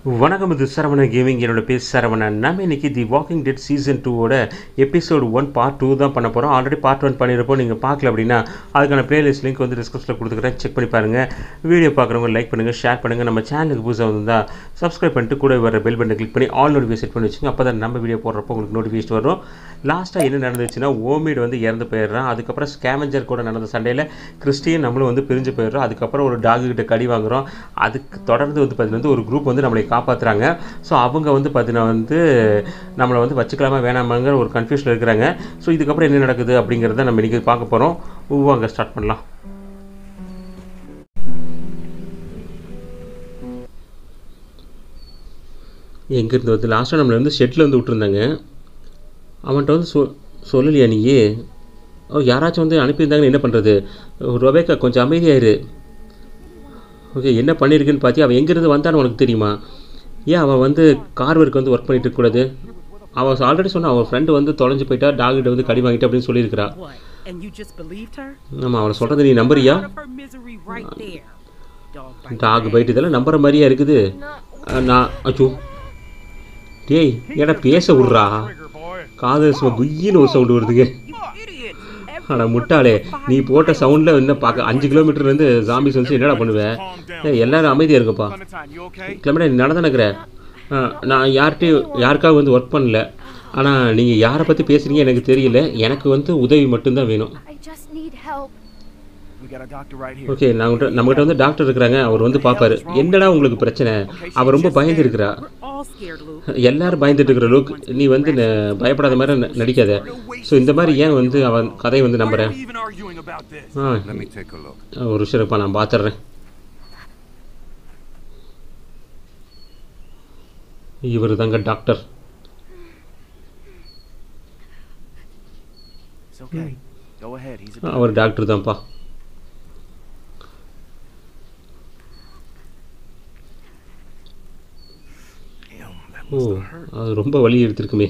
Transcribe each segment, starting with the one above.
வணக்கம் இது சரவண கேமிங் என்னோட பேர் சரவணன் நம்ம இன்னைக்கு தி வாக்கிங் டெட் சீசன் டூவோட எபிசோடு ஒன் பார்ட் டூ தான் பண்ண போகிறோம் ஆல்ரெடி பார்ட் ஒன் பண்ணியிருப்போம் நீங்கள் பார்க்கல அப்படின்னா அதுக்கான பிளேலிஸ்ட் லிங்க் வந்து டிஸ்கிரிப்ஷனில் கொடுத்துக்கிறேன் செக் பண்ணி பாருங்கள் வீடியோ பார்க்குறவங்க லைக் பண்ணுங்கள் ஷேர் பண்ணுங்கள் நம்ம சேனலுக்கு புதுசாக வந்தால் சப்ஸ்கிரைப் பண்ணிட்டு கூட வர பெல் பட்டனை கிளிக் பண்ணி ஆல் நோட்டிஃபிகேஷன் செட் பண்ணி வச்சுங்க அப்போ தான் நம்ம வீடியோ போடுறப்போ உங்களுக்கு நோட்டிஃபிகேஷன் வரும் லாஸ்ட்டாக என்ன நடந்துச்சுன்னா ஓமீடு வந்து இறந்து போயிடுறான் அதுக்கப்புறம் ஸ்கேமஞ்சர் கூட நடந்த சண்டையில் கிறிஸ்டியன் நம்மளும் வந்து பிரிஞ்சு போயிடுறோம் அதுக்கப்புறம் ஒரு டாகு கிட்ட கடி வாங்குறோம் அதுக்கு தொடர்ந்து வந்து பார்த்தீங்கன்னா ஒரு குரூப் வந்து நம்மளை காப்பாற்றுறாங்க ஸோ அவங்க வந்து பார்த்தீங்கன்னா வந்து நம்மளை வந்து வச்சுக்கலாமா வேணாமாங்கிற ஒரு கன்ஃபியூஷன் இருக்கிறாங்க ஸோ இதுக்கப்புறம் என்ன நடக்குது அப்படிங்கிறத நம்ம இன்றைக்கி பார்க்க போகிறோம் வாங்க ஸ்டார்ட் பண்ணலாம் எங்கேருந்து வந்து லாஸ்ட்டாக நம்மளை வந்து ஷெட்டில் வந்து விட்டுருந்தாங்க அவன்கிட்ட வந்து சொ சொல்லலையா நீ ஓ யாராச்சும் வந்து அனுப்பியிருந்தாங்கன்னு என்ன பண்ணுறது ரொபேக்கா கொஞ்சம் அமைதியாயிரு ஓகே என்ன பண்ணியிருக்குன்னு பார்த்தி அவன் எங்கேருந்து வந்தான்னு உனக்கு தெரியுமா ஏன் அவன் வந்து கார் ஒர்க் வந்து ஒர்க் பண்ணிட்டு இருக்கக்கூடாது அவன் ஆல்ரெடி சொன்னான் அவன் ஃப்ரெண்டு வந்து தொலைஞ்சு போயிட்டா டாக்கிட்ட வந்து கடி வாங்கிட்டு அப்படின்னு சொல்லியிருக்கிறா What? And you just believed her? ஆமாம் அவனை சொல்கிறத நீ நம்புறியா Out of her misery right there. Dog bite. Dog bite இதெல்லாம் நம்புற மாதிரியா இருக்குது அஹ், நான் அச்சோ டேய் ஏடா பேச விட்றா காது சும்மா குய்யின்னு ஒரு சவுண்டு வருதுங்க You idiot! அட முட்டாளே நீ போட்ட சவுண்டில் என்ன பார்க்க அஞ்சு கிலோமீட்டர்லேருந்து ஜாம்பிஸ் வந்து என்னடா பண்ணுவேன் ஏய் எல்லாரும் அமைதியாக இருங்கப்பா Clementine, you okay? கிளம்பிட நீ நடந்து நினைக்கிற நான் யார்கிட்டையும் யாருக்காக வந்து ஒர்க் பண்ணல ஆனால் நீங்கள் யாரை பற்றி பேசுகிறீங்க எனக்கு தெரியல எனக்கு வந்து உதவி மட்டும்தான் வேணும் I just need help. We got a doctor right here. Okay நாங்கள் நம்மகிட்ட வந்து டாக்டர் இருக்கிறாங்க அவர் வந்து பார்ப்பாரு என்னடா உங்களுக்கு பிரச்சனை அவர் ரொம்ப பயந்து இருக்கிறா We're all scared, Luke. எல்லாரும் பயந்துட்டு இருக்கிற லோக் நீ வந்து ந- பயப்படாத மாதிரி ந- நடிக்காத ஸோ இந்த மாதிரி ஏன் வந்து அவன் கதையை வந்து Why are நம்புறேன் we even arguing about this? Ah Let me take a look. ஒரு விஷயம் இருப்பா நான் பார்த்துட்றேன் இவர் தாங்க doctor It's okay. Go ahead. He's a அவர் டாக்டர் தான்ப்பா Damn, that oh must have hurt. அது ரொம்ப வலி எடுத்திருக்குமே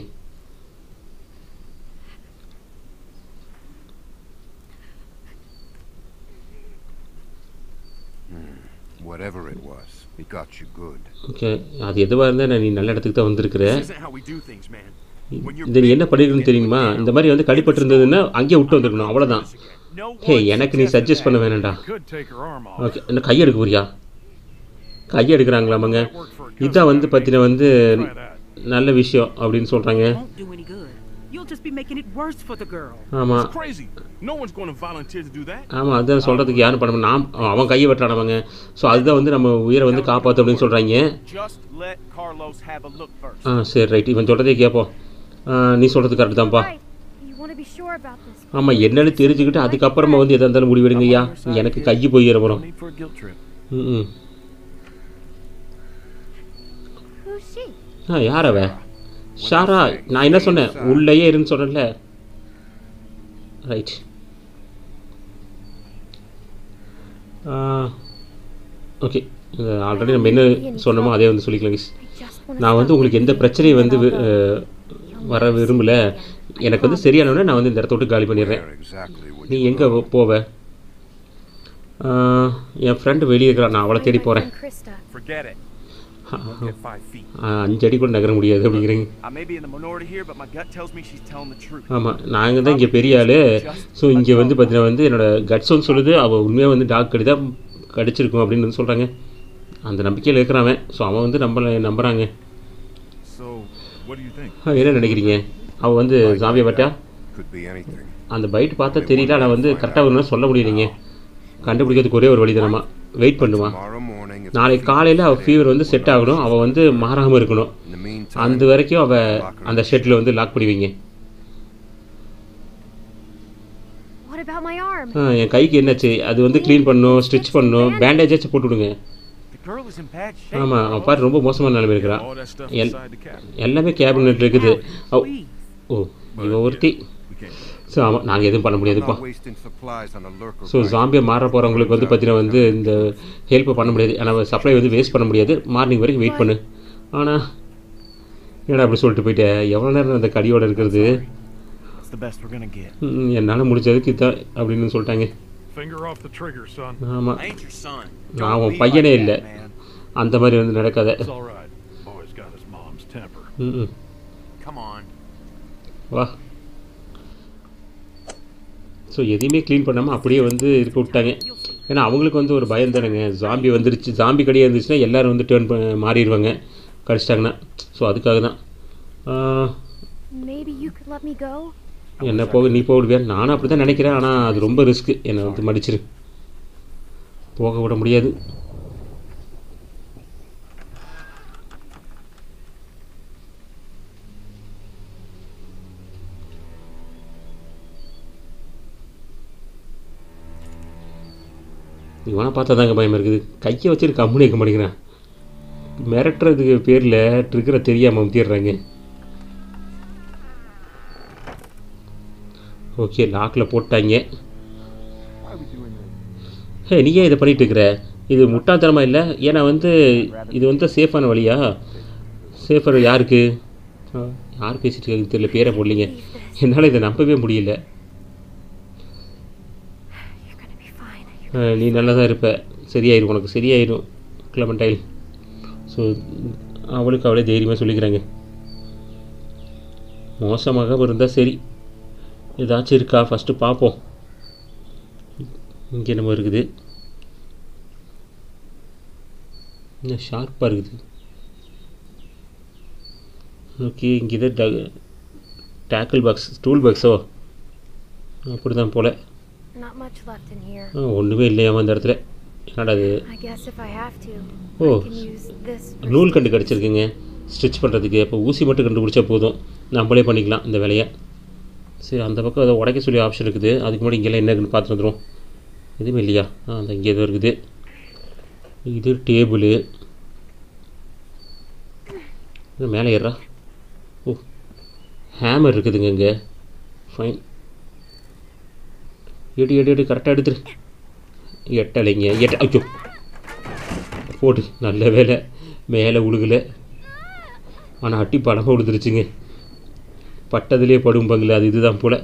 Whatever it was, it got you good. Okay அது எதுவாக இருந்தால் நீ நல்ல இடத்துக்கு தான் வந்திருக்கிற This isn't how we do things, man. When you're இந்த நீ என்ன பண்ணிருக்குன்னு தெரியுமா இந்த மாதிரி வந்து கடிப்பட்டு இருந்ததுன்னா அங்கேயே விட்டு வந்திருக்கணும் அவ்வளோதான் no ஹே one எனக்கு நீ suggested சஜஸ்ட் பண்ண வேணாம்டா Could take her arm off. Okay என்ன கையை எடுக்க போறியா கையை எடுக்கிறாங்களாமாங்க இதான் வந்து பார்த்தீங்கன்னா வந்து Try that. நல்ல விஷயம் அப்படின்னு சொல்கிறாங்க Won't do any good. You'll just be making it worse for the girl. ஆமாம் It's crazy. No one's going to volunteer to do that. ஆமாம் அதுதான் சொல்கிறதுக்கு யாரும் பண்ண முடியும். நான் அவன் கையை வெட்டானவங்க ஸோ அதுதான் வந்து நம்ம உயிரை வந்து காப்பாற்று அப்படின்னு சொல்கிறாங்க Just let Carlos have a look first. ஆ சரி ரைட் இவன் சொல்கிறதே கேட்போம் ஆ, நீ சொல்கிறது கரெக்ட் தான்ப்பா Right. You want to be sure about this. ஆமாம் என்னன்னு தெரிஞ்சுக்கிட்டு அதுக்கப்புறமா வந்து எதாக இருந்தாலும் முடிவெடுங்கய்யா எனக்கு கை போய் No ஏறப்போகிறோம் need for a guilt trip. ம் Who's she? ஆ யார் அவ ஷாரா நான் என்ன சொன்னேன் உள்ளேயே இருன்னு சொன்னேன்ல ரைட் ஓகே ஆல்ரெடி நம்ம என்ன சொன்னோமோ அதே வந்து சொல்லிக்கலாம் guys. I just want நான் வந்து உங்களுக்கு எந்த பிரச்சனையும் வந்து வி- அஹ், வர விரும்பல எனக்கு வந்து சரியானவொடனே நான் வந்து இந்த இடத்த விட்டு காலி பண்ணிடுறேன் Where exactly would நீ you எங்கே go? போவ ஆஹ், என் ஃப்ரெண்டு வெளியே இருக்கிறான் நான் அவளை தேடி போகிறேன் Krista. Forget it. Look at five feet. அஞ்சு அடி கூட நகர முடியாது அப்படிங்கிறீங்க I may be in the minority here, but my gut tells me she's telling the truth. ஆமாம் நாங்கள் தான் இங்கே பெரிய ஆள் ஸோ இங்கே வந்து பார்த்தீங்கன்னா வந்து என்னோட கட்ஸும் சொல்லுது அவள் உண்மையாக வந்து டாக் கடி தான் கடிச்சிருக்கும் அப்படின்னு வந்து சொல்கிறாங்க அந்த நம்பிக்கையில் இருக்கிறான் ஸோ அவன் வந்து நம்மளை நம்புகிறாங்க So, what do you think? என்ன நினைக்கிறீங்க அவள் வந்து ஜாம்பியை பட்டா Could be anything. அந்த பைட் பார்த்தா தெரியல ஆனால் வந்து கரெக்டாக ஒன்றும் சொல்ல முடியலைங்க கண்டுபிடிக்கிறதுக்கு ஒரே ஒரு வழி தானம்மா வெயிட் பண்ணுமா Tomorrow morning, if நாளைக்கு காலையில் அவள் ஃபீவர் வந்து செட் ஆகணும் அவள் வந்து மாறாமல் இருக்கணும் in the meantime, அந்த வரைக்கும் அவள் அந்த ஷெட்டில் வந்து லாக் பண்ணி வைங்க What about my arm? ஆ, என் கைக்கு என்னாச்சு அது வந்து க்ளீன் பண்ணணும் ஸ்டிச் பண்ணணும் பேண்டேஜாச்சும் போட்டு விடுங்க The girl is in bad shape. ஆமாம் அவன் பாரு ரொம்ப மோசமான நிலைமை இருக்கிறான் All that stuff El- inside the cabin. எல்லாமே கேபினெட் இருக்குது அவ- Please. ஓ இவ ஒருத்தி We can't. ஸோ ஆமாம் நாங்கள் எதுவும் பண்ண I'm முடியாதுப்பா not wasting supplies on a lurker. So bite. ஜாம்பியை மாற போகிறவங்களுக்கு வந்து பார்த்தீங்கன்னா வந்து இந்த ஹெல்ப்பை பண்ண முடியாது ஆனால் சப்ளை வந்து வேஸ்ட் பண்ண முடியாது மார்னிங் வரைக்கும் வெயிட் பண்ணு ஆனால் என்னடா அப்படி சொல்லிட்டு போயிட்டேன் எவ்வளோ நேரம் அந்த கடியோட இருக்கிறது It's the best we're gonna get. ம், என்னால் முடிஞ்சதுக்கு இதான் அப்படின்னு சொல்லிட்டாங்க Finger off the trigger, son. ஆமாம் I ain't your son. நான் உன் பையனே இல்லை man. அந்த மாதிரி வந்து நடக்காத It's all right. ம் ம் Come on. வா ஸோ எதையுமே க்ளீன் பண்ணாமல் அப்படியே வந்து இருக்க விட்டாங்க ஏன்னா அவங்களுக்கு வந்து ஒரு பயம் தானேங்க ஜாம்பி வந்துருச்சு ஜாம்பி கடியாக இருந்துச்சுன்னா எல்லோரும் வந்து டேர்ன் மாறிடுவாங்க கடிச்சிட்டாங்கன்னா ஸோ அதுக்காக தான் ஆஹ், Maybe you could let me go? என்ன போக நீ போடுவியா நானும் அப்படி தான் நினைக்கிறேன் ஆனால் அது ரொம்ப ரிஸ்க்கு என்னை வந்து மடிச்சிரு போக விட முடியாது இவனை பார்த்தா தாங்க பயம் இருக்குது கையை வச்சுட்டு கம்முனு இருக்க மாட்டேங்கிறான் மிரட்டுறதுக்கு பேரில் ட்ரிக்கரை தெரியாமல் அமுத்திடுறாங்க ஓகே லாக்கில் போட்டாங்க ஹே நீ ஏன் இதை பண்ணிட்டு இருக்கிற இது முட்டாள்தனமாக இல்லை ஏன்னா வந்து இது வந்து சேஃபான வழியா சேஃபர் யாருக்கு ஆ, யார் பேசிட்டு இருக்காங்க தெரியல பேரை போடலீங்க என்னால் இதை நம்பவே முடியல You're gonna be fine. ஆ, நீ நல்லா தான் இருப்ப சரியாயிரும் உனக்கு சரியாயிரும் கிளமண்டைல் ஸோ அவளுக்கு அவளே தைரியமாக சொல்லிக்கிறாங்க மோசமாக இருந்தால் சரி ஏதாச்சும் இருக்கா ஃபஸ்ட்டு பார்ப்போம் இங்கே நம்ம இருக்குது இன்னும் ஷார்ப்பாக இருக்குது ஓகே இங்கே இது டேக்கிள் பாக்ஸ் டூல் பாக்ஸோ அப்படி தான் போல் Not much left in here. ஒன்றுமே இல்லையாமா இந்த இடத்துல என்னடா அது I guess if I have to, Oh. I can use this. for நூல் கண்டு கிடச்சிருக்குங்க ஸ்டிச் பண்ணுறதுக்கு அப்போ ஊசி மட்டும் கண்டுபிடிச்சா போதும் நம்மளே பண்ணிக்கலாம் இந்த வேலையை சரி அந்த பக்கம் அதை உடைக்க சொல்லி ஆப்ஷன் இருக்குது அதுக்கு முன்னாடி இங்கெல்லாம் என்ன இருக்குன்னு பார்த்து வந்துடும் எதுவுமே இல்லையா ஆ அந்த இங்கே எதுவும் இருக்குது இது டேபிளு இது மேலே ஏறா ஓ ஹேமர் இருக்குதுங்க இங்கே ஃபைன் எடு எடு எடு கரெக்டாக எடுத்துரு எட்டலைங்க எட்ட ஐயோ போடு நல்ல வேலை மேலே உழுகலை ஆனால் அட்டி படமாக விழுந்துருச்சுங்க பட்டதுலேயே படும்பாங்களே அது இதுதான் போல்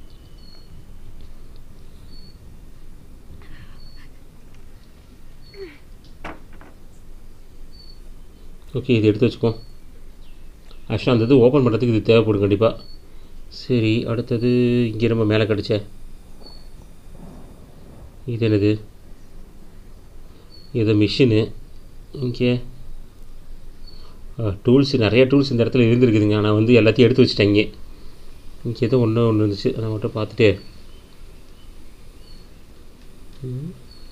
ஓகே இது எடுத்து வச்சுப்போம் ஆக்சுவலாக அந்த இது ஓப்பன் பண்ணுறதுக்கு இது தேவைப்படும் கண்டிப்பாக சரி அடுத்தது இங்கே நம்ம மேலே கிடச்ச இது என்னது இது மிஷினு இங்கே டூல்ஸ் நிறைய டூல்ஸ் இந்த இடத்துல இருந்துருக்குதுங்க ஆனால் வந்து எல்லாத்தையும் எடுத்து வச்சுட்டாங்க இங்கே ஏதோ ஒன்று ஒன்று இருந்துச்சு அதை மட்டும் பார்த்துட்டு ம்.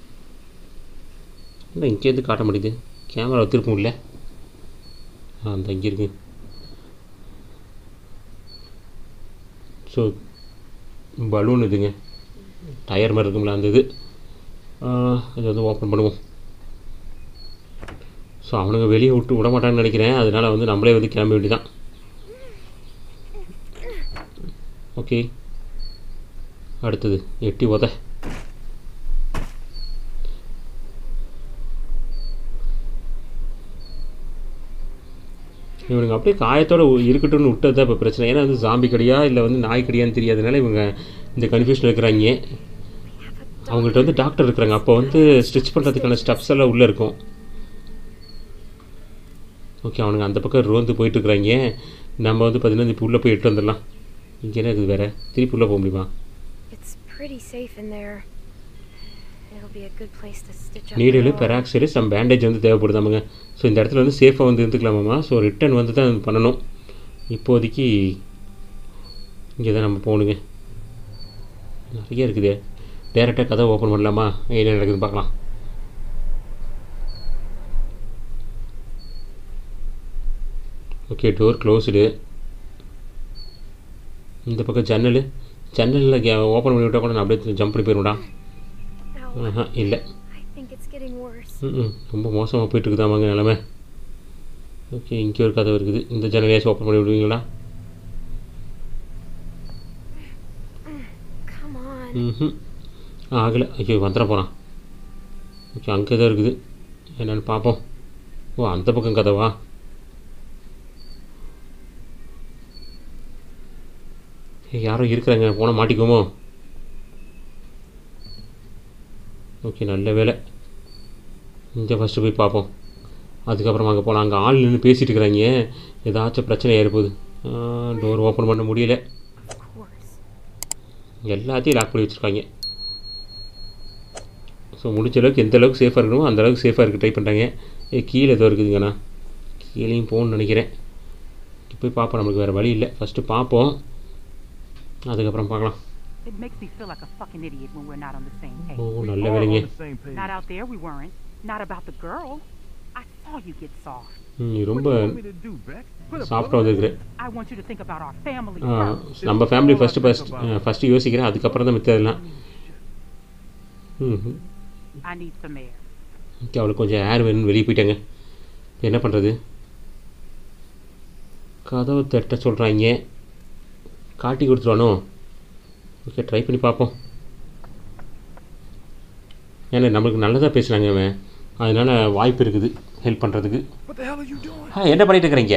இல்லை இங்கேருந்து காட்ட முடியுது கேமரா திருப்ப முடியல ஆ அந்த இங்கே இருக்கு ஸோ பலூன் இதுங்க டயர் மாதிரி இருக்குங்களா அந்த இது ஆ, இதை வந்து ஓப்பன் பண்ணுவோம் ஸோ அவனுங்க வெளியே விட்டு விட மாட்டான்னு நினைக்கிறேன் அதனால் வந்து நம்மளே வந்து கிளம்ப வேண்டியதான் ஓகே அடுத்தது எட்டி உத இவனுங்க அப்படியே காயத்தோட உ- இருக்கட்டும்னு விட்டது தான் இப்போ பிரச்சனை ஏன்னா வந்து ஜாம்பி கடியா இல்லை வந்து நாய் கடியான்னு தெரியாதனால இவங்க இந்த கன்ஃபியூஷன் இருக்கிறாங்க அவங்கள்ட்ட வந்து டாக்டர் இருக்கிறாங்க அப்போ வந்து ஸ்டிச் பண்ணுறதுக்கான ஸ்டெப்ஸ் எல்லாம் உள்ளே இருக்கும் ஓகே அவனுங்க அந்த பக்கம் ரோந்து போயிட்டுருக்குறாங்க நம்ம வந்து பார்த்தீங்கன்னா இப்போ உள்ளே போய் எட்டு வந்துடலாம் இங்கே என்ன இருக்குது வேறு திருப்பி உள்ளே போக முடியுமா It's pretty safe in there. It'll be a good place to stitch up. Needle the hole. Peroxide some bandage வந்து தேவைப்படுதாமுங்க ஸோ இந்த இடத்துல வந்து சேஃபாக வந்து இருந்துக்கலாமாம்மா ஸோ ரிட்டர்ன் வந்து தான் இது பண்ணணும் இப்போதைக்கு இங்கே தான் நம்ம போகணுங்க நிறைய இருக்குது டேரெக்டாக கதை ஓப்பன் பண்ணலாமா என்ன நடக்குதுன்னு பார்க்கலாம் ஓகே டோர் க்ளோஸ்டு இந்த பக்கம் ஜன்னல் ஜன்னலில் ஓப்பன் பண்ணி விட்டால் கூட நான் அப்படியே ஜம்ப் பண்ணி போயிடுவேன்டா Ow. ஆஹா இல்லை I think it's getting worse. ம் ரொம்ப மோசமாக போயிட்டுருக்குதாமாங்க நிலமை ஓகே இங்கே ஒரு கதவு இருக்குது இந்த ஜன்னலையாச்சும் ஓப்பன் பண்ணி விடுவீங்களா Come on. ம் ஆகலை ஐயோ வந்துட போகிறான் ஓகே அங்கே தான் இருக்குது என்னென்னு பார்ப்போம் ஓ அந்த பக்கம் கதவா ஏய், யாரோ இருக்கிறாங்க போனால் மாட்டிக்குமோ ஓகே நல்ல வேலை இங்கே ஃபஸ்ட்டு போய் பார்ப்போம் அதுக்கப்புறம் அங்கே போகலாம் அங்கே ஆள் நின்று பேசிகிட்டு இருக்கிறாங்க ஏதாச்சும் பிரச்சனை ஏற்போகுது டோர் ஓப்பன் பண்ண முடியல Of course. எல்லாத்தையும் லாக் பண்ணி வச்சுருக்காங்க ஸோ முடிஞ்ச அளவுக்கு எந்த அளவுக்கு சேஃபாக இருக்கணுமோ அந்த அளவுக்கு சேஃபாக இருக்க ட்ரை பண்ணுறாங்க ஏ கீழே ஏதோ இருக்குதுங்கண்ணா கீழேயும் போகணும்னு நினைக்கிறேன் போய் பார்ப்போம் நம்மளுக்கு வேறு வழி இல்லை ஃபஸ்ட்டு பார்ப்போம் அதுக்கப்புறம் பார்க்கலாம் It makes me feel like a fucking idiot when we're not on the same O page. நல்ல All வேலைங்க on the same page. Not out there, we weren't. Not about the girl. I saw you get soft. ம், நீ What ரொம்ப do you want me to do, Beck? Put a சாஃப்டாக வந்துருக்குறேன் I want you to think about our family ஆ, first. நம்ம family first first first யோசிக்கிறேன் அதுக்கப்புறம் தான் மித்ததெல்லாம் ம் ம். I need some air. Okay அவளுக்கு கொஞ்சம் ஏர் வேணும்னு வெளியே போயிட்டாங்க என்ன பண்ணுறது கதவை தட்ட சொல்கிறாங்க காட்டி கொடுத்துருவானோ ஓகே ட்ரை பண்ணி பார்ப்போம் ஏன்னா நம்மளுக்கு நல்லதாக பேசுகிறாங்க அவன் அதனால் வாய்ப்பு இருக்குது ஹெல்ப் பண்ணுறதுக்கு What the hell are you doing? ஆ என்ன பண்ணிட்டு இருக்கிறீங்க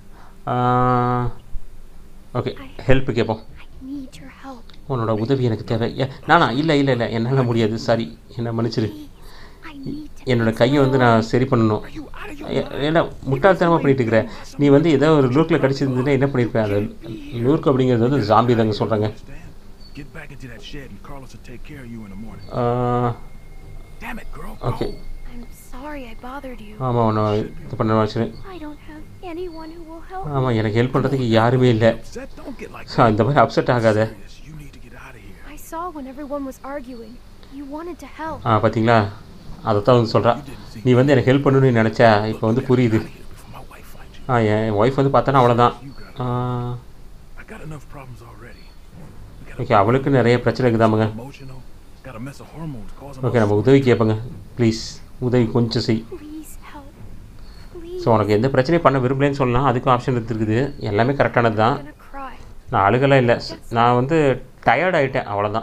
ஓகே ஹெல்ப் கேட்போம் I need your help. உன்னோட உதவி எனக்கு தேவை ஏ, நானா இல்லை இல்லை இல்லை என்னால் முடியாது சாரி என்ன மன்னிச்சிரு I need to என்னோட கையை வந்து நான் சரி பண்ணணும் ஏ- ஏன்னா முட்டாள்தனமாக பண்ணிட்டு இருக்கிற நீ வந்து ஏதோ ஒரு லூக்கில் கடிச்சிருந்ததுன்னா என்ன பண்ணியிருப்பேன் அது லூர்க் அப்படிங்கிறது வந்து ஜாம்பி தாங்க சொல்கிறாங்க Understand? Get back into that shed and Carlos will take care of you in the morning. Damn it, girl. Okay Go. I'm sorry I bothered you. ஆமாம் உன்னை இது பண்ண வச்சுரு I don't have anyone who will help. ஆமாம் எனக்கு help பண்ணுறதுக்கு யாருமே இல்லை Upset? Don't get like so இந்த மாதிரி அப்செட் ஆகாத this. You need to get out of here. I saw when everyone was arguing. You wanted to help. ஆ பார்த்தீங்களா அதை தான் வந்து சொல்கிறா நீ வந்து எனக்கு ஹெல்ப் பண்ணணும்னு நினச்சா இப்போ வந்து புரியுது Get before my wife finds you. ஆ என் ஒய்ஃப் வந்து பார்த்தோன்னா அவ்வளோதான் I got enough problems already. We got okay அவளுக்கு நிறைய பிரச்சனை இருக்குதாமுங்க emotional. Got a mess of hormones causing okay நம்ம உதவி கேட்போங்க ப்ளீஸ் உதவி கொஞ்சம் செய் Please help. Please. ஸோ உனக்கு எந்த பிரச்சனையும் பண்ண விரும்பலன்னு சொல்லலாம் அதுக்கும் ஆப்ஷன் இருக்குது எல்லாமே கரெக்டானது தான் I'm gonna cry. நான் அழுகலாம் இல்லை நான் வந்து டயர்ட் ஆகிட்டேன் அவ்வளோதான்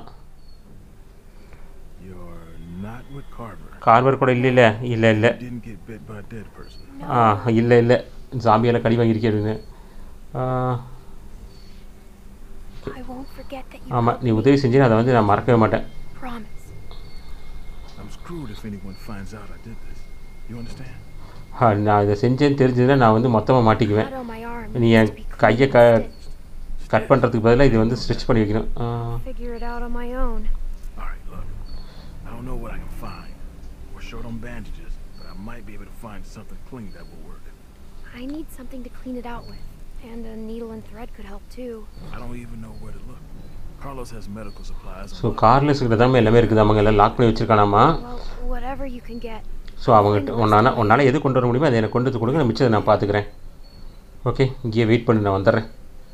You're not with Carver. Carver கூட இல்லை இல்லை இல்லை இல்லை Didn't get bit by a dead person. ஆ இல்லை இல்லை ஜாம்பியெல்லாம் கடி வாங்கியிருக்கேன்னு I won't forget that you ஆமாம் helped நீ me. உதவி செஞ்சு அதை வந்து நான் மறக்கவே மாட்டேன் Promise. I'm screwed if anyone finds out I did this. You understand? ஆ, நான் இதை செஞ்சேன்னு தெரிஞ்சதுன்னா நான் வந்து மொத்தமாக மாட்டிக்குவேன் Blood on my arm நீ needs என் to be cleaned கையை and க stitched. கட் பண்ணுறதுக்கு பதிலாக இது வந்து ஸ்டிச் பண்ணி வைக்கணும் ஆ, Figure it out on my own. All right, look. I don't know what I can find. We're short on bandages, but I might be able to find something clean that will work. I need something to clean it out with. And a needle and thread could help too. I don't even know where to look. Carlos has medical supplies. So Carlos கிட்ட தான் எல்லாமே இருக்குது அவங்க எல்லாம் lock பண்ணி வச்சிருக்கானாமா Well, whatever you can get. So அவங்ககிட்ட உன்னால் உன்னால் எது கொண்டு வர முடியுமோ அதை எனக்கு கொண்டு வந்து கொடுங்க நான் மிச்சத்தை நான் பார்த்துக்கிறேன் ஓகே இங்கேயே வெயிட் பண்ணி நான் வந்துடுறேன்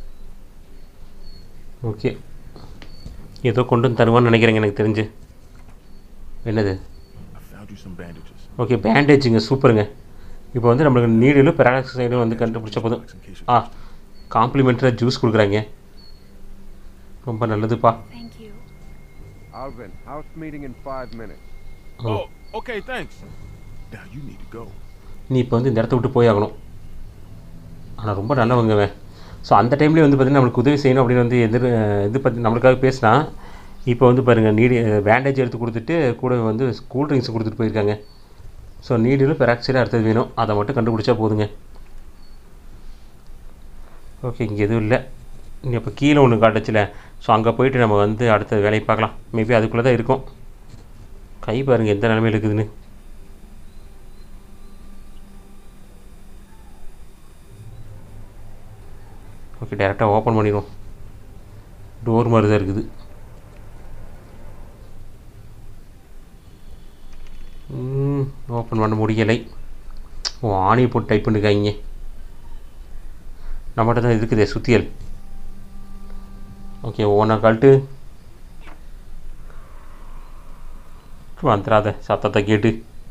ஓகே ஏதோ கொண்டு வந்து தருவான்னு நினைக்கிறேங்க எனக்கு தெரிஞ்சு என்னது I found you some bandages. Okay பேண்டேஜுங்க சூப்பருங்க இப்போ வந்து நம்மளுக்கு நீடிலும் பெராக்சைடும் வந்து கண்டுபிடிச்ச போதும் In case you ஆ காம்ப்ளிமெண்ட்டாக ஜூஸ் கொடுக்குறாங்க ரொம்ப நல்லதுப்பா Thank you. Alvin, house meeting in five minutes. O Oh, okay, thanks. Now you need to go. நீ இப்போ வந்து இந்த இடத்த விட்டு போய் ஆகணும் ஆனால் ரொம்ப நல்லவங்க அவன் ஸோ அந்த டைம்லேயே வந்து பார்த்தீங்கன்னா நம்மளுக்கு உதவி செய்யணும் அப்படின்னு வந்து எதிர் இது பற்றி நம்மளுக்காக பேசினா இப்போ வந்து பாருங்கள் நீடி பேண்டேஜ் எடுத்து கொடுத்துட்டு கூட வந்து கூல் ட்ரிங்க்ஸ் கொடுத்துட்டு போயிருக்காங்க ஸோ நீடிலும் பெராக்சைடாக அடுத்தது வேணும் அதை மட்டும் கண்டுபிடிச்சா போதுங்க ஓகே இங்கே எதுவும் இல்லை இங்கே இப்போ கீழே ஒன்று காட்டுச்சுல ஸோ அங்கே போயிட்டு நம்ம வந்து அடுத்த வேலையை பார்க்கலாம் மேபி அதுக்குள்ளே தான் இருக்கும் கை பாருங்கள் எந்த நிலமையில் இருக்குதுன்னு ஓகே டேரெக்டாக ஓப்பன் பண்ணிடுவோம் டோர் மாதிரி தான் இருக்குது ஓப்பன் பண்ண முடியலை ஓ ஆணியை போட்டு டைப் பண்ணிருக்காங்க நம்மகிட்ட தான் இருக்குதே சுத்தியல் ஓகே ஒவ்வொன்றா கழட்டு வந்துடாத சத்தத்தை கேட்டு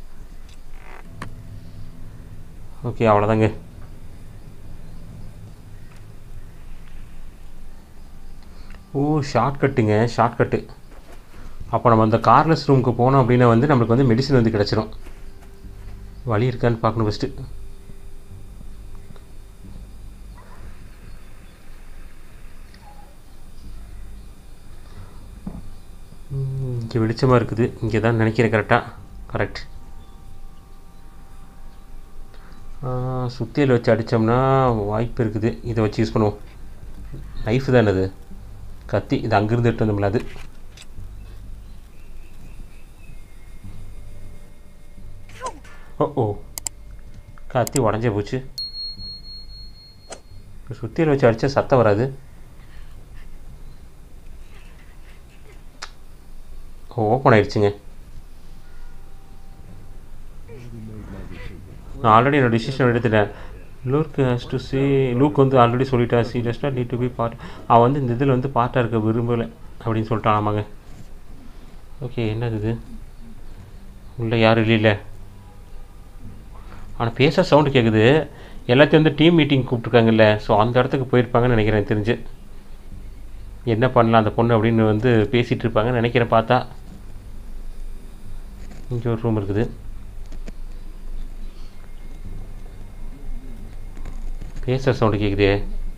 ஓகே அவ்வளோதாங்க ஓ ஷார்ட்கட்டுங்க ஷார்ட்கட்டு அப்போ நம்ம அந்த கார்லெஸ் ரூமுக்கு போனோம் அப்படின்னா வந்து நம்மளுக்கு வந்து மெடிசன் வந்து கிடச்சிரும் வழி இருக்கான்னு பார்க்கணும் ஃபஸ்ட்டு இங்கே வெளிச்சமாக இருக்குது இங்கே தான் நினைக்கிறேன் கரெக்டாக கரெக்ட் சுத்தியில் வச்சு அடித்தோம்னா வாய்ப்பு இருக்குது இதை வச்சு யூஸ் பண்ணுவோம் நைஃப் தானே அது கத்தி இது அங்கேருந்து எடுத்து வந்தோம்ல அது ஓ ஓ கத்தி உடஞ்சே போச்சு சுத்தியில் வச்சு அடித்தா சத்தம் வராது ஓப்பன் ஆயிடுச்சுங்க நான் ஆல்ரெடி என்னோட டிசிஷன் எடுத்துட்டேன் Luke has to see Luke வந்து ஆல்ரெடி சொல்லிட்டான் she does not need to be part அவன் வந்து இந்த இதில் வந்து பார்ட்டாக இருக்க விரும்பலை அப்படின்னு சொல்லிட்டான் ஆமாங்க ஓகே என்னது இது உள்ளே யாரும் இல்லைல்ல ஆனால் பேச சவுண்டு கேட்குது எல்லாத்தையும் வந்து டீம் மீட்டிங் கூப்பிட்ருக்காங்கல்ல ஸோ அந்த இடத்துக்கு போயிருப்பாங்கன்னு நினைக்கிறேன் எனக்கு தெரிஞ்சு என்ன பண்ணலாம் அந்த பொண்ணு அப்படின்னு வந்து பேசிகிட்டு இருப்பாங்கன்னு நினைக்கிறேன் பார்த்தா இங்கே ஒரு ரூம் இருக்குது பேசுகிற சவுண்டு கேட்குதே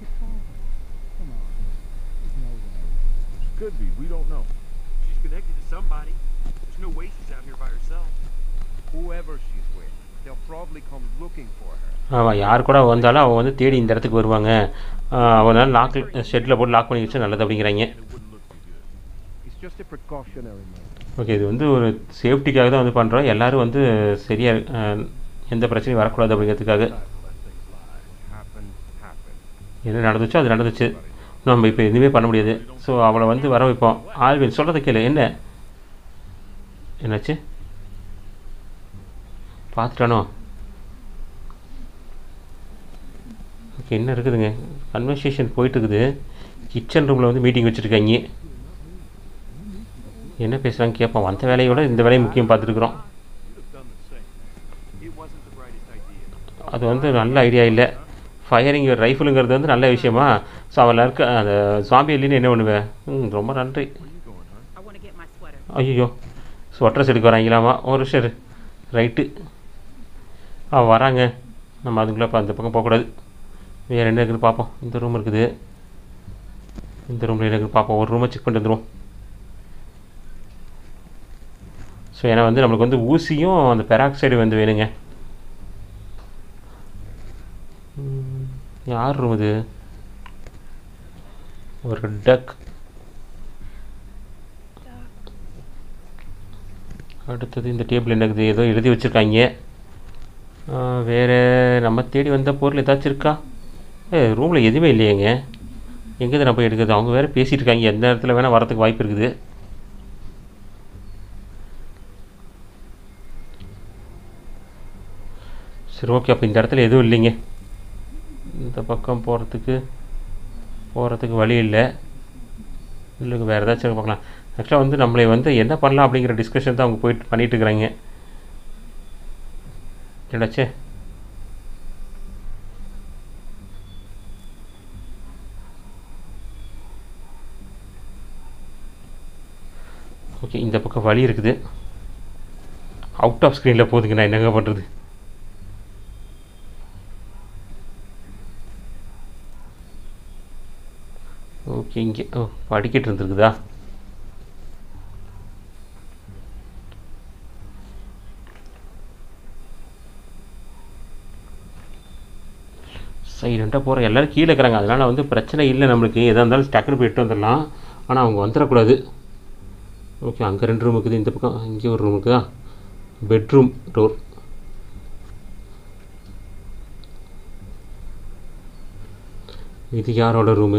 Could be. We don't know. She's connected to somebody. There's no way she's out here by herself. Whoever she's with, they'll probably come looking for her. ஆமாம் யார் கூட வந்தாலும் அவன் வந்து தேடி இந்த இடத்துக்கு வருவாங்க அவனால் லாக் ஷெட்டில் போட்டு லாக் பண்ணி வச்சா நல்லது அப்படிங்கிறாங்க It's just a precautionary measure. Okay இது வந்து ஒரு சேஃப்டிக்காக தான் வந்து பண்ணுறோம் எல்லோரும் வந்து சரியாக எந்த பிரச்சனையும் வரக்கூடாது அப்படிங்கிறதுக்காக Happen, happen. என்ன நடந்துச்சோ அது நடந்துச்சு நம்ம இப்போ எதுவுமே பண்ண முடியாது ஸோ அவளை வந்து வர வைப்போம் ஆல்வின் சொல்கிறத கேளு என்ன என்னாச்சு பார்த்துட்டானோ ஓகே என்ன இருக்குதுங்க கன்வர்சேஷன் போயிட்டுருக்குது கிச்சன் ரூமில் வந்து மீட்டிங் வச்சுருக்காங்க என்ன பேசுகிறாங்க கேட்போம் அந்த வேலையோட இந்த வேலையை முக்கியம் பார்த்துருக்குறோம் It wasn't the brightest idea. அது வந்து நல்ல ஐடியா இல்லை ஃபயரிங் ரைஃபிளுங்கிறது வந்து நல்ல விஷயமா ஸோ அவள் இருக்க அந்த சாம்பி இல்லைன்னு என்ன பண்ணுவேன் ம் ரொம்ப நன்றி I want to get my sweater. ஐயோ ஸ்வெட்டர்ஸ் எடுக்க வராங்களாமா ஒரு நிமிஷம் இரு ரைட்டு ஆ வராங்க நம்ம அதுக்குள்ளே இப்போ அந்த பக்கம் போகக்கூடாது வேறு என்ன இருக்குன்னு பார்ப்போம் இந்த ரூம் இருக்குது இந்த ரூமில் என்ன இருக்குன்னு பார்ப்போம் ஒரு ரூமை செக் பண்ணிட்டு வந்துடுவோம் ஸோ ஏன்னா வந்து நம்மளுக்கு வந்து ஊசியும் அந்த பெராக்சைடு வந்து வேணுங்க ம், யார் ரூம் இது ஒரு டக் அடுத்தது இந்த டேபிள் என்ன இருக்குது ஏதோ எழுதி வச்சுருக்காங்க வேறு நம்ம தேடி வந்த பொருள் ஏதாச்சும் இருக்கா ஏ ரூமில் எதுவுமே இல்லையேங்க எங்கே நான் போய் எடுக்கிறது அவங்க வேறு பேசிகிட்டு இருக்காங்க எந்த நேரத்தில் வேணால் வரதுக்கு வாய்ப்பு இருக்குது சரி ஓகே அப்போ இந்த இடத்துல எதுவும் இல்லைங்க இந்த பக்கம் போகிறதுக்கு போகிறதுக்கு வழி இல்லை இல்லைங்க வேறு ஏதாச்சும் பார்க்கலாம் ஆக்சுவலாக வந்து நம்மளை வந்து என்ன பண்ணலாம் அப்படிங்கிற டிஸ்கஷன் தான் அவங்க போயிட்டு பண்ணிட்டு இருக்கிறாங்க என்னடாச்சே ஓகே இந்த பக்கம் வழி இருக்குது அவுட் ஆஃப் ஸ்க்ரீனில் போகுதுங்க நான் என்னங்க பண்ணுறது ஓகே இங்கே ஓ படிக்கட்டு இருந்திருக்குதா சைலண்ட்டாக போகிற எல்லோரும் கீழே இருக்கிறாங்க அதனால் வந்து பிரச்சனை இல்லை நம்மளுக்கு எதாக இருந்தாலும் டக்குனு போயிட்டு வந்துடலாம் ஆனால் அவங்க வந்துடக்கூடாது ஓகே அங்கே ரெண்டு ரூம் இருக்குது இந்த பக்கம் இங்கே ஒரு ரூம் இருக்குதா பெட்ரூம் டோர் இது யாரோட ரூமு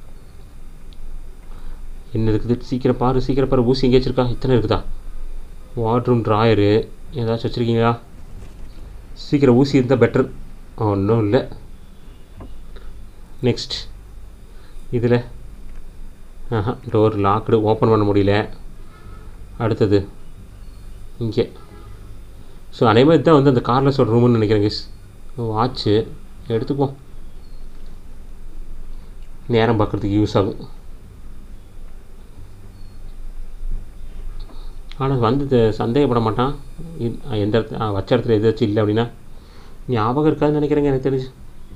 என்ன இருக்குது சீக்கிரம் பாரு சீக்கிரம் பாரு ஊசி எங்கே வச்சுருக்கா இத்தனை இருக்குதா வாட்ரூம் ட்ராயரு ஏதாச்சும் வச்சுருக்கீங்களா சீக்கிரம் ஊசி இருந்தால் பெட்டர் ஒன்றும் இல்லை நெக்ஸ்ட் இதில் ஆஹா டோர் லாக்டு ஓப்பன் பண்ண முடியல அடுத்தது இங்கே ஸோ அதே மாதிரி தான் வந்து அந்த கார்லஸோட ரூம்னு நினைக்கிறேன் கிஸ் வாட்ச்சு எடுத்துக்குவோம் நேரம் பார்க்குறதுக்கு யூஸ் ஆகும் ஆனால் வந்து இது சந்தேகப்பட மாட்டான் இ- எந்த இடத்துல ஆ, வச்ச இடத்துல எதாச்சும் இல்லை அப்படின்னா ஞாபகம் இருக்காதுன்னு நினைக்கிறேங்க எனக்கு தெரிஞ்சு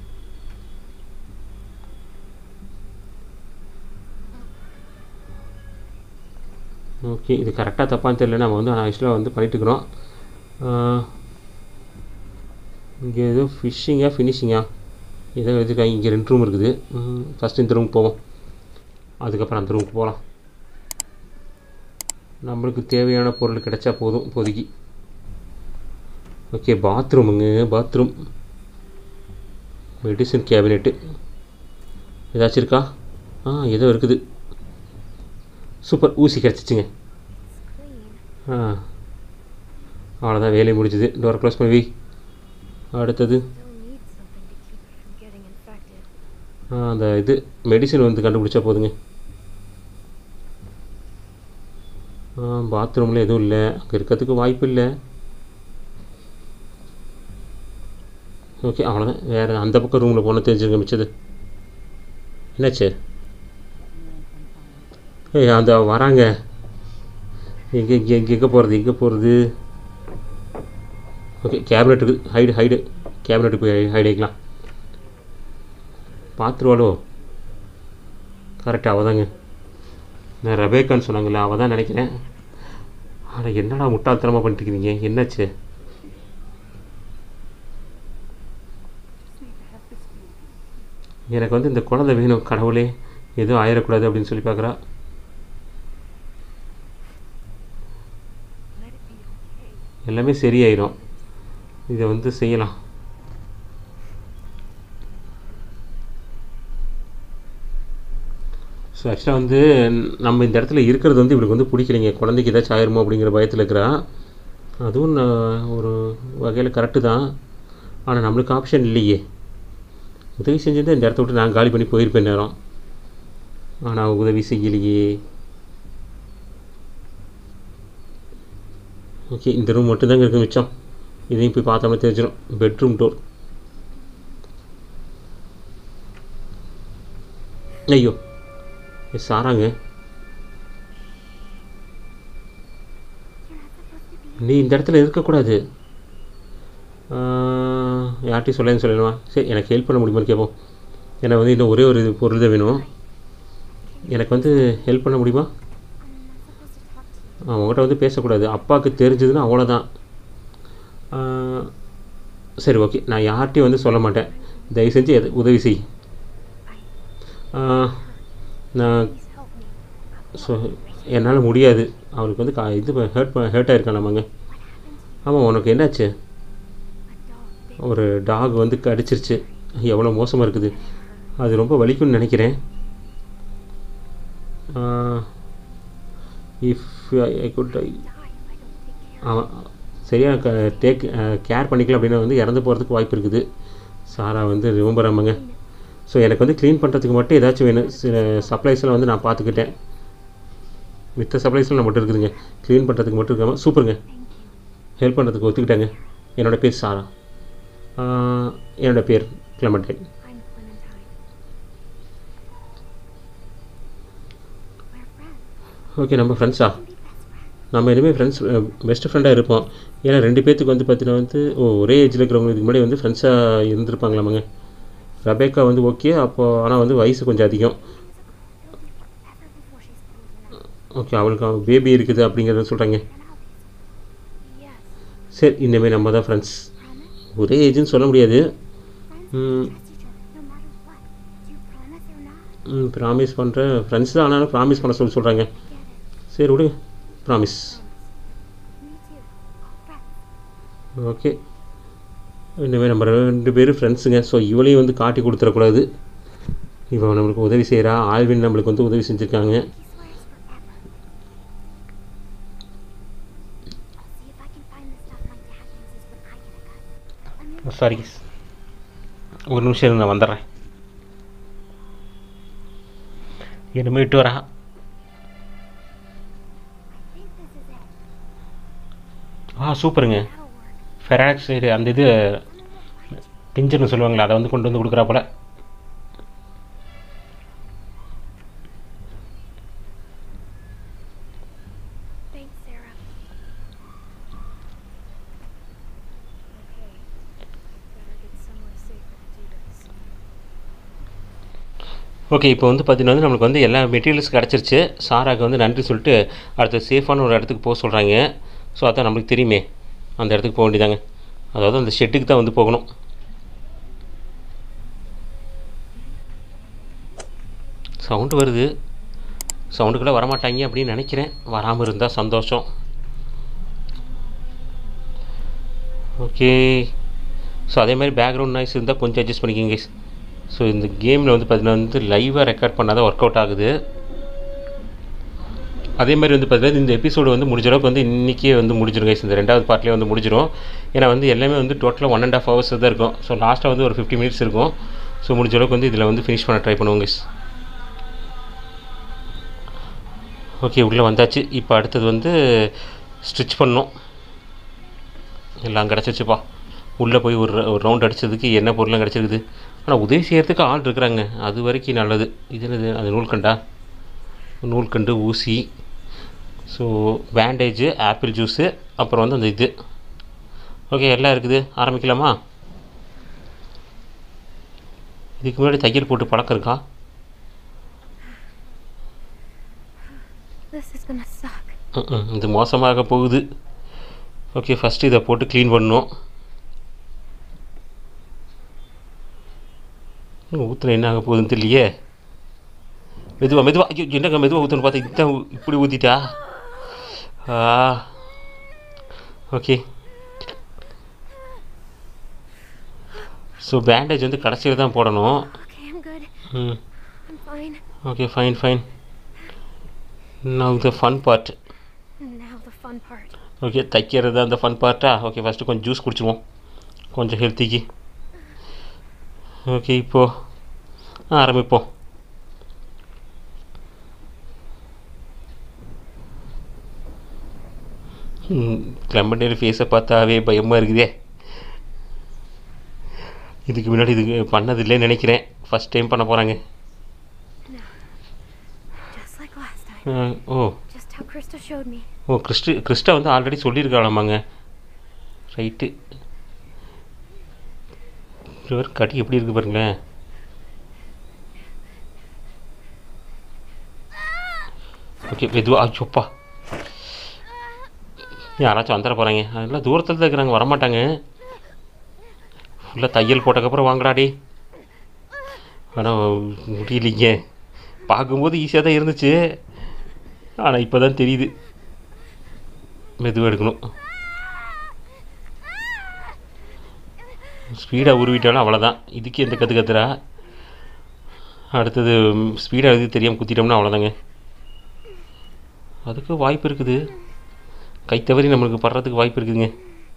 ஓகே இது கரெக்டாக தப்பான்னு தெரியல நம்ம வந்து ஆக்சுவலாக வந்து பண்ணிட்டுருக்குறோம் இங்கே ஏதோ ஃபிஷ்ஷிங்கா ஃபினிஷிங்கா ஏதோ எழுதிருக்காங்க இங்கே ரெண்டு ரூம் இருக்குது ஃபஸ்ட்டு இந்த ரூமுக்கு போவோம் அதுக்கப்புறம் அந்த ரூமுக்கு போகலாம் நம்மளுக்கு தேவையான பொருள் கிடைச்சா போதும் இப்போதைக்கு ஓகே பாத்ரூமுங்க பாத்ரூம் மெடிசன் கேபினெட்டு ஏதாச்சும் இருக்கா ஆ ஏதோ இருக்குது சூப்பர் ஊசி கிடச்சிச்சுங்க Clean. ஆ அவ்வளோதான் வேலையை முடிஞ்சுது டோரை க்ளோஸ் பண்ணி வை அடுத்தது Still need something to keep it from getting infected. ஆ, அந்த இது மெடிசின் வந்து கண்டுபிடிச்சா போதுங்க பாத்ரூமில் எதுவும் இல்லை அங்கே இருக்கிறதுக்கு வாய்ப்பு இல்லை ஓகே அவ்வளோதான் வேறு அந்த பக்கம் ரூமில் போனால் தெரிஞ்சுங்க மிச்சது என்னாச்சு ஏய் அந்த வராங்க எங்கே எங்கே எங்கே எங்கே போகிறது எங்கே போகிறது ஓகே கேபினெட் இருக்குது ஹைடு ஹைடு கேபினெட்டு போய் ஹைடு ஆகிக்கலாம் பார்த்துருவாளோ கரெக்டாக அவள் தாங்க நான் ரபேக்கான்னு சொன்னாங்களே அவள் தான் நினைக்கிறேன் ஆனால் என்னடா முட்டாள்தனமாக பண்ணிட்டு இருக்கீங்க என்னாச்சு எனக்கு வந்து இந்த குழந்தை வேணும் கடவுளே எதுவும் ஆயிடக்கூடாது அப்படின்னு சொல்லி பார்க்குறா எல்லாமே சரியாயிரும் இதை வந்து செய்யலாம் ஸோ ஆக்சுவலாக வந்து நம்ம இந்த இடத்துல இருக்கிறது வந்து இவளுக்கு வந்து பிடிக்கலைங்க குழந்தைக்கு ஏதாச்சும் ஆயிருமோ அப்படிங்கிற பயத்தில் இருக்கிறா அதுவும் நான் ஒரு வகையில் கரெக்டு தான் ஆனால் நம்மளுக்கு ஆப்ஷன் இல்லையே உதவி செஞ்சிருந்தா இந்த இடத்த விட்டு நான் காலி பண்ணி போயிருப்பேன் நேரம் ஆனால் அவ உதவி செய்யலையே ஓகே இந்த ரூம் மட்டும்தாங்க இருக்கு மிச்சம் இதையும் போய் பார்த்தோம்னா தெரிஞ்சிடும் பெட்ரூம் டோர் ஐயோ ஏ, சாராங்க நீ இந்த இடத்துல இருக்கக்கூடாது ஆஹ், யார்கிட்டயும் சொல்லேன்னு சொல்லணுமா சரி எனக்கு ஹெல்ப் பண்ண முடியுமான்னு கேட்போம் எனக்கு வந்து இன்னும் ஒரே ஒரு இது பொருள் தான் வேணும் எனக்கு வந்து ஹெல்ப் பண்ண முடியுமா I'm not supposed to talk to you. ஆ, உங்கள்கிட்ட வந்து பேசக்கூடாது அப்பாவுக்கு தெரிஞ்சதுன்னா அவ்வளோதான் ஆ, சரி ஓகே நான் யார்கிட்டையும் வந்து சொல்ல மாட்டேன் தயவு செஞ்சு எது உதவி செய் ஆ, நான் Please help me. ஸோ என்னால் முடியாது அவனுக்கு வந்து கா இது ஹேர்ட் ஹேர்ட் ஆயிருக்கான் நம்மங்க ஆமாம் உனக்கு என்னாச்சு A dog bit ஒரு டாக் வந்து கடிச்சிருச்சு எவ்வளோ மோசமாக இருக்குது அது ரொம்ப வலிக்கும்னு நினைக்கிறேன் if I could die if I don't take care. அவன் சரியாக க டேக் கேர் பண்ணிக்கல அப்படின்னா வந்து இறந்து போகிறதுக்கு வாய்ப்பு இருக்குது சாரா வந்து விரும்புகிறாமங்க ஸோ எனக்கு வந்து க்ளீன் பண்ணுறதுக்கு மட்டும் ஏதாச்சும் வேணும் சில சப்ளைஸ்லாம் வந்து நான் பார்த்துக்கிட்டேன் மித்த சப்ளைஸ்லாம் நம்மகிட்ட இருக்குதுங்க க்ளீன் பண்ணுறதுக்கு மட்டும் இருக்காமல் சூப்பருங்க ஹெல்ப் பண்ணுறதுக்கு ஒத்துக்கிட்டாங்க என்னோட பேர் சாரா ஆஹ், என்னோட பேர் கிளமண்டைன் I'm Clementine. We're friends. Okay நம்ம ஃப்ரெண்ட்ஸா Be best friends. நம்ம இனிமேல் ஃப்ரெண்ட்ஸ் பெஸ்ட் ஃப்ரெண்டாக இருப்போம் ஏன்னா ரெண்டு பேர்த்துக்கு வந்து பார்த்தீங்கன்னா வந்து ஓ ஒரே ஏஜில் இருக்கிறவங்க இதுக்கு முன்னாடி வந்து ஃப்ரெண்ட்ஸாக இருந்திருப்பாங்களாமாங்க ரபேக்கா வந்து ஓகே அப்போ ஆனால் வந்து வயசு கொஞ்சம் அதிகம் Ever before she's old enough. Okay அவளுக்கு பேபி இருக்குது அப்படிங்கிறத சொல்கிறாங்க And I'll be. Yes. சரி இனிமேல் நம்ம தான் ஃப்ரெண்ட்ஸ் Promise? ஒரே ஏஜ்னு சொல்ல முடியாது Friends ம். trust each other no matter what. Do you promise or not? Promise பண்ணுறேன் ஃப்ரெண்ட்ஸ் தான் ஆனாலும் ப்ராமிஸ் பண்ண சொல்லி சொல்கிறாங்க Get it. சரி விடுங்க promise Me too. Friends. Okay இனிமேல் நம்ம ரெண்டு பேரும் ஃப்ரெண்ட்ஸுங்க ஸோ இவளையும் வந்து காட்டி கொடுத்துடக்கூடாது இவன் நம்மளுக்கு உதவி செய்கிறா ஆல்வின் நம்மளுக்கு வந்து உதவி செஞ்சுருக்காங்க He swears forever. I'll see if I can find the stuff my dad uses when I get a cut. I'm in sorry ஒரு நிமிஷம் இருங்க, நான் வந்துடுறேன் இனிமேட்டு வரா I think this is it. ஆ சூப்பருங்க That'll work. ஃபெராக்சைடு அந்த இது பிஞ்சுன்னு சொல்லுவாங்களே அதை வந்து கொண்டு வந்து கொடுக்குறா போல Thanks, Sarah. Okay. Better get somewhere safer to do this. Okay இப்போ வந்து பார்த்தீங்கன்னா வந்து நம்மளுக்கு வந்து எல்லா மெட்டீரியல்ஸ் கிடச்சிருச்சு சாராக்கு வந்து நன்றி சொல்லிட்டு அடுத்து சேஃபான ஒரு இடத்துக்கு போக சொல்கிறாங்க ஸோ அதான் நம்மளுக்கு தெரியுமே அந்த இடத்துக்கு போக வேண்டியதாங்க அதாவது அந்த ஷெட்டுக்கு தான் வந்து போகணும் சவுண்டு வருது சவுண்டுக்குள்ளே வரமாட்டாங்க அப்படின்னு நினைக்கிறேன் வராமல் இருந்தால் சந்தோஷம் ஓகே ஸோ அதே மாதிரி பேக்ரவுண்ட் நாய்ஸ் இருந்தால் கொஞ்சம் அட்ஜஸ்ட் பண்ணிக்கோங்க ஸோ இந்த கேமில் வந்து பார்த்தீங்கன்னா வந்து லைவாக ரெக்கார்ட் பண்ணால் தான் ஒர்க் அவுட் ஆகுது அதே மாதிரி வந்து பார்த்தீங்கன்னா இந்த எபிசோடு வந்து முடிஞ்ச அளவுக்கு வந்து இன்றைக்கே வந்து முடிஞ்சிடும் guys இந்த ரெண்டாவது பார்ட்லேயே வந்து முடிஞ்சிடும் ஏன்னா வந்து எல்லாமே வந்து டோட்டலாக ஒன் அண்ட் ஆஃப் ஹவர்ஸ் தான் இருக்கும் ஸோ லாஸ்ட்டாக வந்து ஒரு ஃபிஃப்டி மினிட்ஸ் இருக்கும் ஸோ முடிஞ்ச அளவுக்கு வந்து இதில் வந்து ஃபினிஷ் பண்ண ட்ரை பண்ணுவோம் guys ஓகே உள்ளே வந்தாச்சு இப்போ அடுத்தது வந்து ஸ்டிச் பண்ணோம் எல்லாம் கிடச்சிச்சுப்பா உள்ளே போய் ஒரு ஒரு ரவுண்ட் அடித்ததுக்கு என்ன பொருளும் கிடச்சிருக்குது ஆனால் உதவி செய்கிறதுக்கு ஆள் இருக்கிறாங்க அது வரைக்கும் நல்லது இது என்னது அது நூல்கண்டா நூல்கண்டு ஊசி ஸோ பேண்டேஜு ஆப்பிள் ஜூஸு அப்புறம் வந்து அந்த இது ஓகே எல்லாம் இருக்குது ஆரம்பிக்கலாமா இதுக்கு முன்னாடி தையல் போட்டு பழக்கம் இருக்கா This is gonna suck. ம்ம். இது மோசமாக போகுது ஓகே ஃபஸ்ட்டு இதை போட்டு க்ளீன் பண்ணணும் ஊற்றுன என்ன ஆக போகுதுன்னு தெரியலையே மெதுவா மெதுவா ஐயோ என்னங்க மெதுவா ஊற்றணும் பார்த்தா இதுதான் ஊ- இப்படி ஊற்றிட்டா ஆ ஓகே ஸோ பேண்டேஜ் வந்து கடைசியில் தான் போடணும் Okay, I'm good. ம் I'm fine. Okay fine fine now the fun part Now the fun part. Okay தைக்கிறது அந்த ஃபன் பார்ட்டா ஓகே ஃபஸ்ட்டு கொஞ்சம் ஜூஸ் குடிச்சிடுவோம் கொஞ்சம் ஹெல்த்திக்கு ஓகே இப்போது ஆரம்பிப்போம் கிளம்பண்டேர் ஃபேஸை பார்த்தாவே பயமாக இருக்குதே இதுக்கு முன்னாடி இது பண்ணதில்லைன்னு நினைக்கிறேன் ஃபஸ்ட் டைம் பண்ண போகிறாங்க Just like last time. ஓ Just how Krista showed me. ஓ கிறிஸ்டி கிறிஸ்டா வந்து ஆல்ரெடி சொல்லியிருக்காளாமாங்க ரைட்டு இவர் கடி எப்படி இருக்கு பாருங்களேன் ஓகே மெதுவா அச்சோப்பா யாராச்சும் வந்துட போகிறாங்க அதெல்லாம் தூரத்தில் தான் இருக்கிறாங்க வரமாட்டாங்க ஃபுல்லாக தையல் போட்டக்கப்புறம் வாங்கடாடி ஆனால் முடியலைங்க பார்க்கும்போது ஈஸியாக தான் இருந்துச்சு ஆனால் இப்போ தான் தெரியுது மெதுவாக எடுக்கணும் ஸ்பீடாக உருவிட்டாலும் அவ்வளோதான் இதுக்கு எந்த கற்று கத்துறா அடுத்தது ஸ்பீடாக எது தெரியாமல் குத்திட்டோம்னா அவ்வளோதாங்க அதுக்கு வாய்ப்பு இருக்குது கை தவறி நம்மளுக்கு படுறதுக்கு வாய்ப்பு இருக்குதுங்க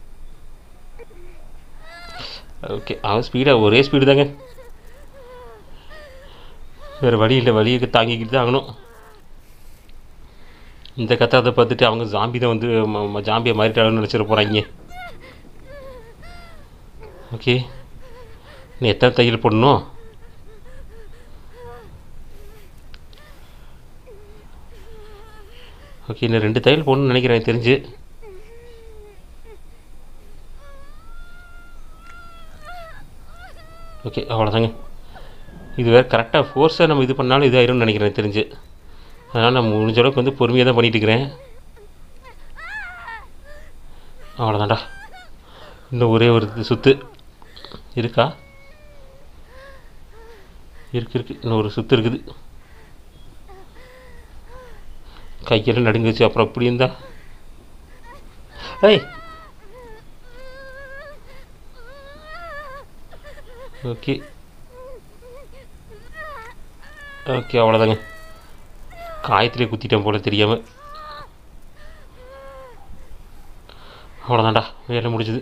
ஓகே அவன் ஸ்பீடாக ஒரே ஸ்பீடு தாங்க வேறு வழி இல்லை வழியை தாங்கிக்கிட்டு தான் ஆகணும் இந்த கத்தாதை பார்த்துட்டு அவங்க ஜாம்பி தான் வந்து ம- ம- ஜாம்பியை மாறிட்டாங்கன்னு நினச்சிட போகிறாங்க ஓகே நீ எத்தனை தையல் போடணும் ஓகே இன்னும் ரெண்டு தையல் போடணும்னு நினைக்கிறேன் எனக்கு தெரிஞ்சு ஓகே அவ்வளோதாங்க இது வேறு கரெக்டாக ஃபோர்ஸாக நம்ம இது பண்ணாலும் இதாயிரும்னு நினைக்கிறேன் எனக்கு தெரிஞ்சு அதனால் நான் முடிஞ்ச அளவுக்கு வந்து பொறுமையாக தான் பண்ணிட்டு இருக்கிறேன் அவ்வளோதான்டா இன்னும் ஒரே ஒரு இது சுத்து இருக்கா இருக்கு இருக்கு இன்னும் ஒரு சுத்து இருக்குது கையெல்லாம் நடுங்குச்சு அப்புறம் இப்படி இருந்தா ஏய் ஓகே ஓகே அவ்வளோதாங்க காயத்திலே குத்திட்டேன் போல தெரியாமல் அவ்வளோதான்டா வேலை முடிஞ்சுது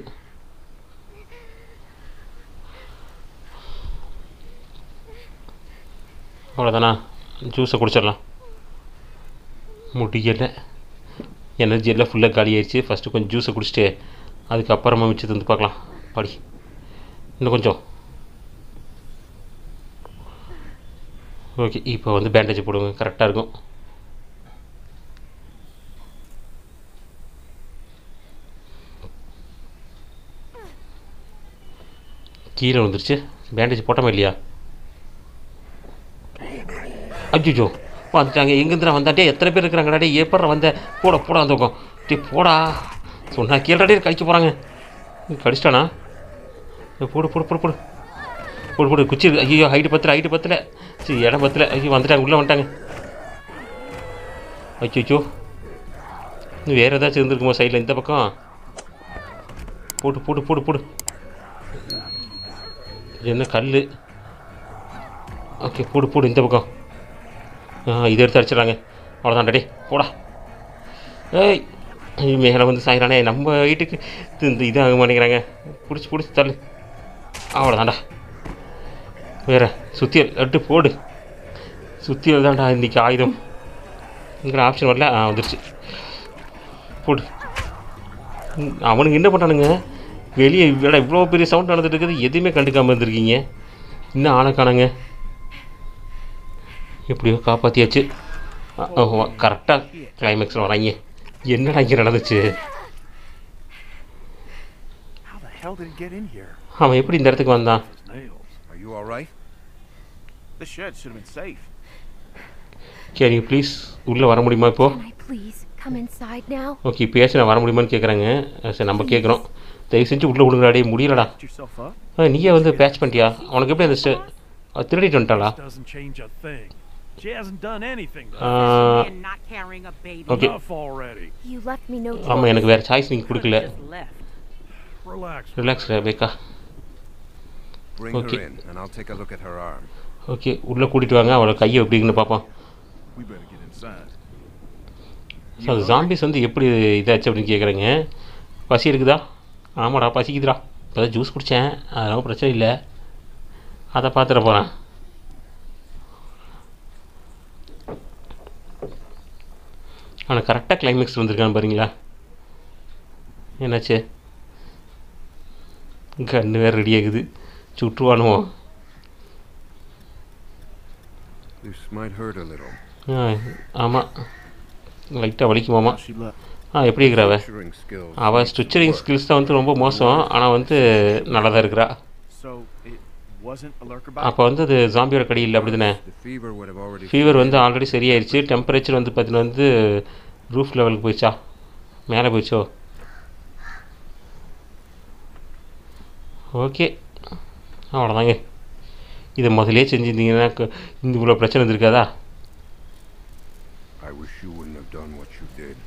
அவ்வளோதானா ஜூஸை குடிச்சிடலாம் முடியலை எனர்ஜி எல்லாம் ஃபுல்லாக காலி ஆயிடுச்சு ஃபஸ்ட்டு கொஞ்சம் ஜூஸை குடிச்சிட்டு அதுக்கப்புறமா மிச்சத்தை வந்து பார்க்கலாம் படி இன்னும் கொஞ்சம் ஓகே இப்போ வந்து பேண்டேஜ் போடுங்க கரெக்டாக இருக்கும் கீழே வந்துருச்சு பேண்டேஜ் போட்டோமா இல்லையா அஜிஜோ வந்துட்டாங்க எங்கேருந்து வந்தாட்டே எத்தனை பேர் இருக்கிறாங்கடா டே எப்பட்றா வந்த போட போடா அந்த பக்கம் டே போடா சொன்னா கீழே கழிக்க போகிறாங்க கடிச்சிட்டானா ஏய், போடு போடு போடு போடு போடு போடு குச்சி இருக்கு. ஐயோ ஹைட்டு பத்தல ஹைட்டு பத்தல சரி இடம் பத்தல ஐயோ வந்துட்டாங்க உள்ளே வந்துட்டாங்க அச்சோ இன்னும் வேறு ஏதாச்சும் இருந்திருக்குமா சைடில் இந்த பக்கம் போட்டு போட்டு போட்டு போடு இது என்ன கல் ஓகே போடு போடு இந்த பக்கம் ஆ இதை எடுத்து அடிச்சிடறாங்க அவ்வளோதான் டே போடா ஏய் ஐயோ, மேலே வந்து சாயிறானே நம்ம வீட்டுக்கு இது- இந்த இதாக மாட்டேங்கிறாங்க பிடிச்சி பிடிச்சி தள்ளு அவ்வளோதான்டா வேற சுத்தியல் எட்டு போடு சுத்தியல் தான்டா இன்றைக்கி ஆயுதம் இங்கே ஆப்ஷன் வரல ஆ வந்துருச்சு போடு ம், அவனுங்க என்ன பண்ணானுங்க வெளியே இவ்வளோ இவ்வளோ பெரிய சவுண்ட் நடந்துட்டு இருக்குது எதுவுமே கண்டுக்காமல் இருந்திருக்கீங்க இன்னும் ஆளை காணாங்க எப்படியோ காப்பாற்றியாச்சு கரெக்டாக கிளைமேக்ஸில் வராங்க என்னடா இங்கே நடந்துச்சு How the hell did he get in here? அவன் எப்படி இந்த இடத்துக்கு வந்தான் Nails. Are you all right? The shed should have been safe. சரி ப்ளீஸ் உள்ளே வர முடியுமா இப்போ Can I please come inside now? Okay இப்போயாச்சும் நான் வர முடியுமான்னு கேட்குறாங்க சரி நம்ம கேட்குறோம் தயவு செஞ்சு உள்ளே விடுங்கடா டேய் முடியலடா Get yourself up. ஆ, நீயே வந்து பேட்ச் பண்ணிட்டியா அவனுக்கு எப்படி அந்த ஸ்டே திருடிட்டு வந்துட்டாளா Doesn't change a thing. She hasn't done anything. Ah, And not carrying a baby. Okay. Enough already. You left me no ஆமாம் choice. எனக்கு வேறு சாய்ஸ் நீங்கள் கொடுக்கல Just left. Relax. ரிலாக்ஸ் பேக்கா Bring Okay. her in, and I'll take a look at her arm. Okay உள்ளே கூட்டிகிட்டு வாங்க அவளோட கையை எப்படி இருக்குன்னு பார்ப்போம் We better get inside. So அது ஜாம்பிஸ் வந்து எப்படி இதாச்சு அப்படின்னு கேட்குறேங்க பசி இருக்குதா ஆமாடா பசிக்குதுடா இப்போ தான் ஜூஸ் குடித்தேன் அதெல்லாம் பிரச்சனை இல்லை அதை பார்த்துட போகிறேன் ஆனால் கரெக்டாக கிளைமேக்ஸ் வந்திருக்கான்னு பாருங்களா என்னாச்சு கன்று வேறு ரெடி ஆகுது சுற்றுவானோ This might hurt a little. ஆ ஆமாம் லைட்டாக வலிக்குமாமா She left. ஆ எப்படி இருக்கிறாவ Measuring skills. அவள் ஸ்டிச்சரிங் ஸ்கில்ஸ் தான் வந்து ரொம்ப மோசம் ஆனால் வந்து நல்லா தான் இருக்கிறா So it wasn't a lurker bite? அப்போ வந்து அது ஜாம்பியோட கடி இல்லை அப்படி தானே The fever would have already. Fever வந்து ஆல்ரெடி சரியாயிருச்சு டெம்பரேச்சர் வந்து பார்த்தீங்கன்னா வந்து ரூஃப் லெவலுக்கு போயிடுச்சா மேலே போயிடுச்சோ ஓகே அவ்வளோதாங்க இதை முதலே செஞ்சுருந்தீங்கன்னா க- இந்த இவ்வளோ பிரச்சனை இருந்திருக்காதா I wish you wouldn't have done what you did.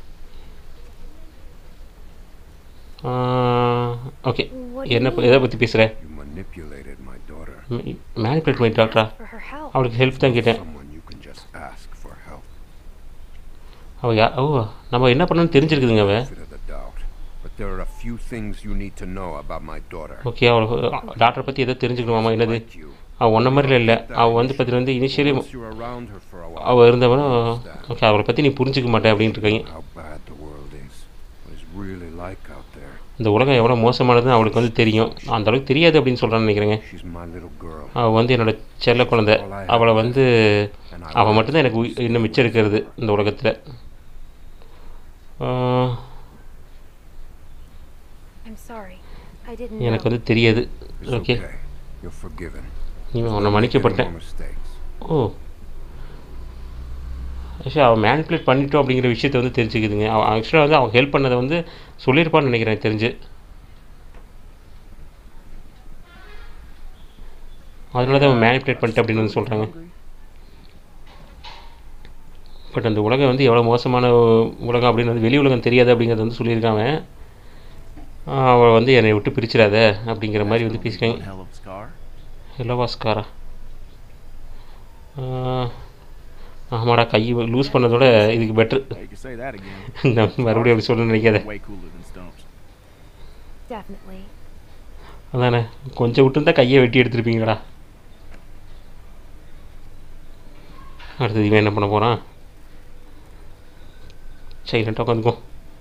Okay What do you என்ன ப- mean? எதை பற்றி பேசுகிற You manipulated my daughter. I manipulate பண்ணி டாக்டரா asked for her help. அவளுக்கு ஹெல்ப் தான் கேட்டேன் Someone you can just ask for help. அவள் யா ஓ நம்ம என்ன பண்ணணும்னு தெரிஞ்சிருக்குதுங்க அவள் Benefit of the doubt. But there are a few things you need to know about my daughter. Okay அவளுக்கு டாக்டரை பற்றி எதோ தெரிஞ்சுக்கணுமாமா என்னது Like you. அவள் ஒன்றை மாதிரில இல்லை அவள் வந்து பார்த்தீங்கன்னா வந்து initially Once you're around her for a while, அவள் இருந்தவனும் you'll understand ஓகே அவளை பற்றி நீ புரிஞ்சுக்க மாட்டே அப்படின்ட்டு இருக்காங்க how bad the world is. What it's really like out there. இந்த உலகம் எவ்வளோ மோசமானதுன்னு அவளுக்கு வந்து தெரியும் அந்த அளவுக்கு தெரியாது அப்படின்னு சொல்கிறான்னு நினைக்கிறேங்க She's my little girl. அவள் வந்து என்னோட செல்ல குழந்தை அவளை வந்து அவள் மட்டும்தான் எனக்கு உயி- இன்னும் மிச்சம் இருக்கிறது இந்த உலகத்தில் I'm sorry. I didn't எனக்கு know. வந்து தெரியாது It's okay okay. You're forgiven. நீ உன்னை Make any மன்னிக்கப்பட்டேன் more mistakes. ஓ ஆக்சுவலாக அவள் மேனிப்புலேட் பண்ணிட்டோம் அப்படிங்கிற விஷயத்தை வந்து தெரிஞ்சுக்குதுங்க அவள் ஆக்சுவலாக வந்து அவன் ஹெல்ப் பண்ணதை வந்து சொல்லியிருப்பான்னு நினைக்கிறேன் எனக்கு தெரிஞ்சு அதனால தான் அவன் மேனிப்புலேட் பண்ணிட்டு அப்படின்னு வந்து சொல்கிறாங்க பட் அந்த உலகம் வந்து எவ்வளோ மோசமான உலகம் அப்படின்னு வந்து வெளி உலகம் தெரியாது அப்படிங்கிறத வந்து சொல்லியிருக்காங்க அவள் வந்து என்னை விட்டு பிரிச்சிடாத அப்படிங்கிற மாதிரி வந்து பேசிக்காங்க One hell of a scar. இலவாஸ்காரா ஆமாடா கை லூஸ் பண்ணதோட இதுக்கு பெட்ரு Yeah, you can say that again. நான் மறுபடியும் அப்படி சொல்ல நினைக்காத Way cooler than stumps. Definitely. அதானே கொஞ்சம் விட்டுருந்தா கையை வெட்டி எடுத்திருப்பீங்களா அடுத்தது இவன் என்ன பண்ண போகிறான் சைலண்ட்டாக உட்காந்துக்கும்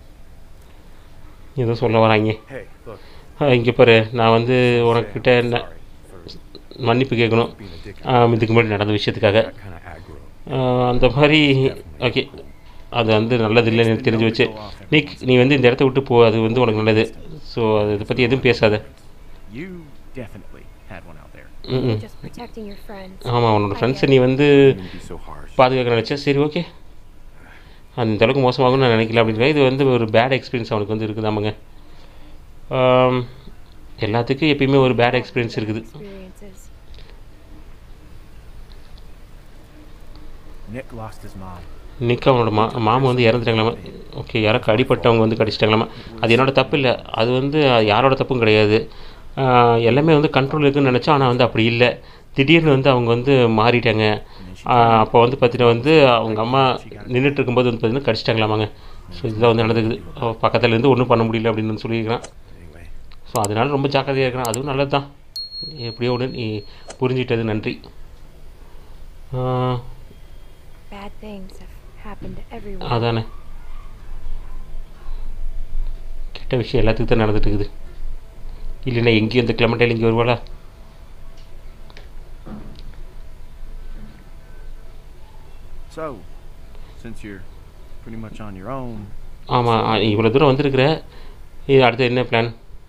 ஏதோ சொல்ல வராங்க Hey, look. இங்கே பாரு நான் வந்து உனக்கிட்ட என்ன Sorry for மன்னிப்பு கேட்கணும் being a dick. ஆ, இதுக்கு முன்னாடி நடந்த விஷயத்துக்காக That kind of aggro. ஆ, அந்த மாதிரி ஓகே அது வந்து நல்லது இல்லைன்னு எனக்கு தெரிஞ்சு வச்சு நீ நீ வந்து இந்த இடத்த விட்டு போ அது வந்து உனக்கு நல்லது ஸோ அதை பற்றி எதுவும் பேசாத You definitely had one out there. ம் ம் Just protecting your friends. ஆமாம் உன்னோட ஃப்ரெண்ட்ஸை நீ வந்து You didn't be so harsh. பாதுகாக்க நினச்சா சரி ஓகே அந்த அளவுக்கு மோசமாகும்னு நான் நினைக்கல அப்படிங்கிற இது வந்து ஒரு பேட் எக்ஸ்பீரியன்ஸ் அவனுக்கு வந்து இருக்குது ஆமாங்க ஆம், எல்லாத்துக்கும் எப்பயுமே ஒரு பேட் எக்ஸ்பீரியன்ஸ் இருக்குது Experiences. Nick lost his mom. Nick அவனோட மா மாமா வந்து இறந்துட்டாங்களாமா ஓகே யாரோ கடிப்பட்டவங்க வந்து கடிச்சிட்டாங்களாமா அது என்னோட தப்பு இல்லை அது வந்து யாரோட தப்பும் கிடையாது ஆஹ் எல்லாமே வந்து கண்ட்ரோல் இருக்குன்னு நினச்சோம் ஆனால் வந்து அப்படி இல்லை திடீர்னு வந்து அவங்க வந்து மாறிட்டாங்க ஆஹ் அப்போ வந்து பார்த்தீங்கன்னா வந்து அவங்க அம்மா நின்றுட்டு இருக்கும்போது வந்து பார்த்தீங்கன்னா கடிச்சிட்டாங்களாமாங்க ஸோ இதுதான் வந்து நடந்துக்குது அவ பக்கத்துல இருந்து ஒன்றும் பண்ண முடியல அப்படின்னு வந்து சொல்லியிருக்கிறான் Anyway, ஸோ அதனால ரொம்ப ஜாக்கிரதையாக இருக்கிறான் அதுவும் நல்லது தான் எப்படியோ ஒன்று நீ புரிஞ்சிட்டது நன்றி ஆஹ் Bad things have happened to everyone. அதானே கெட்ட விஷயம் எல்லாத்துக்கும் தான் நடந்துட்டு இருக்குது இல்லைன்னா எங்கேயும் இந்த கிளமட்டையில் இங்கே வருவாளா so since you're pretty much on your own, ஆமாம் இவ்வளோ தூரம் வந்திருக்கிற இது அடுத்து என்ன பிளான்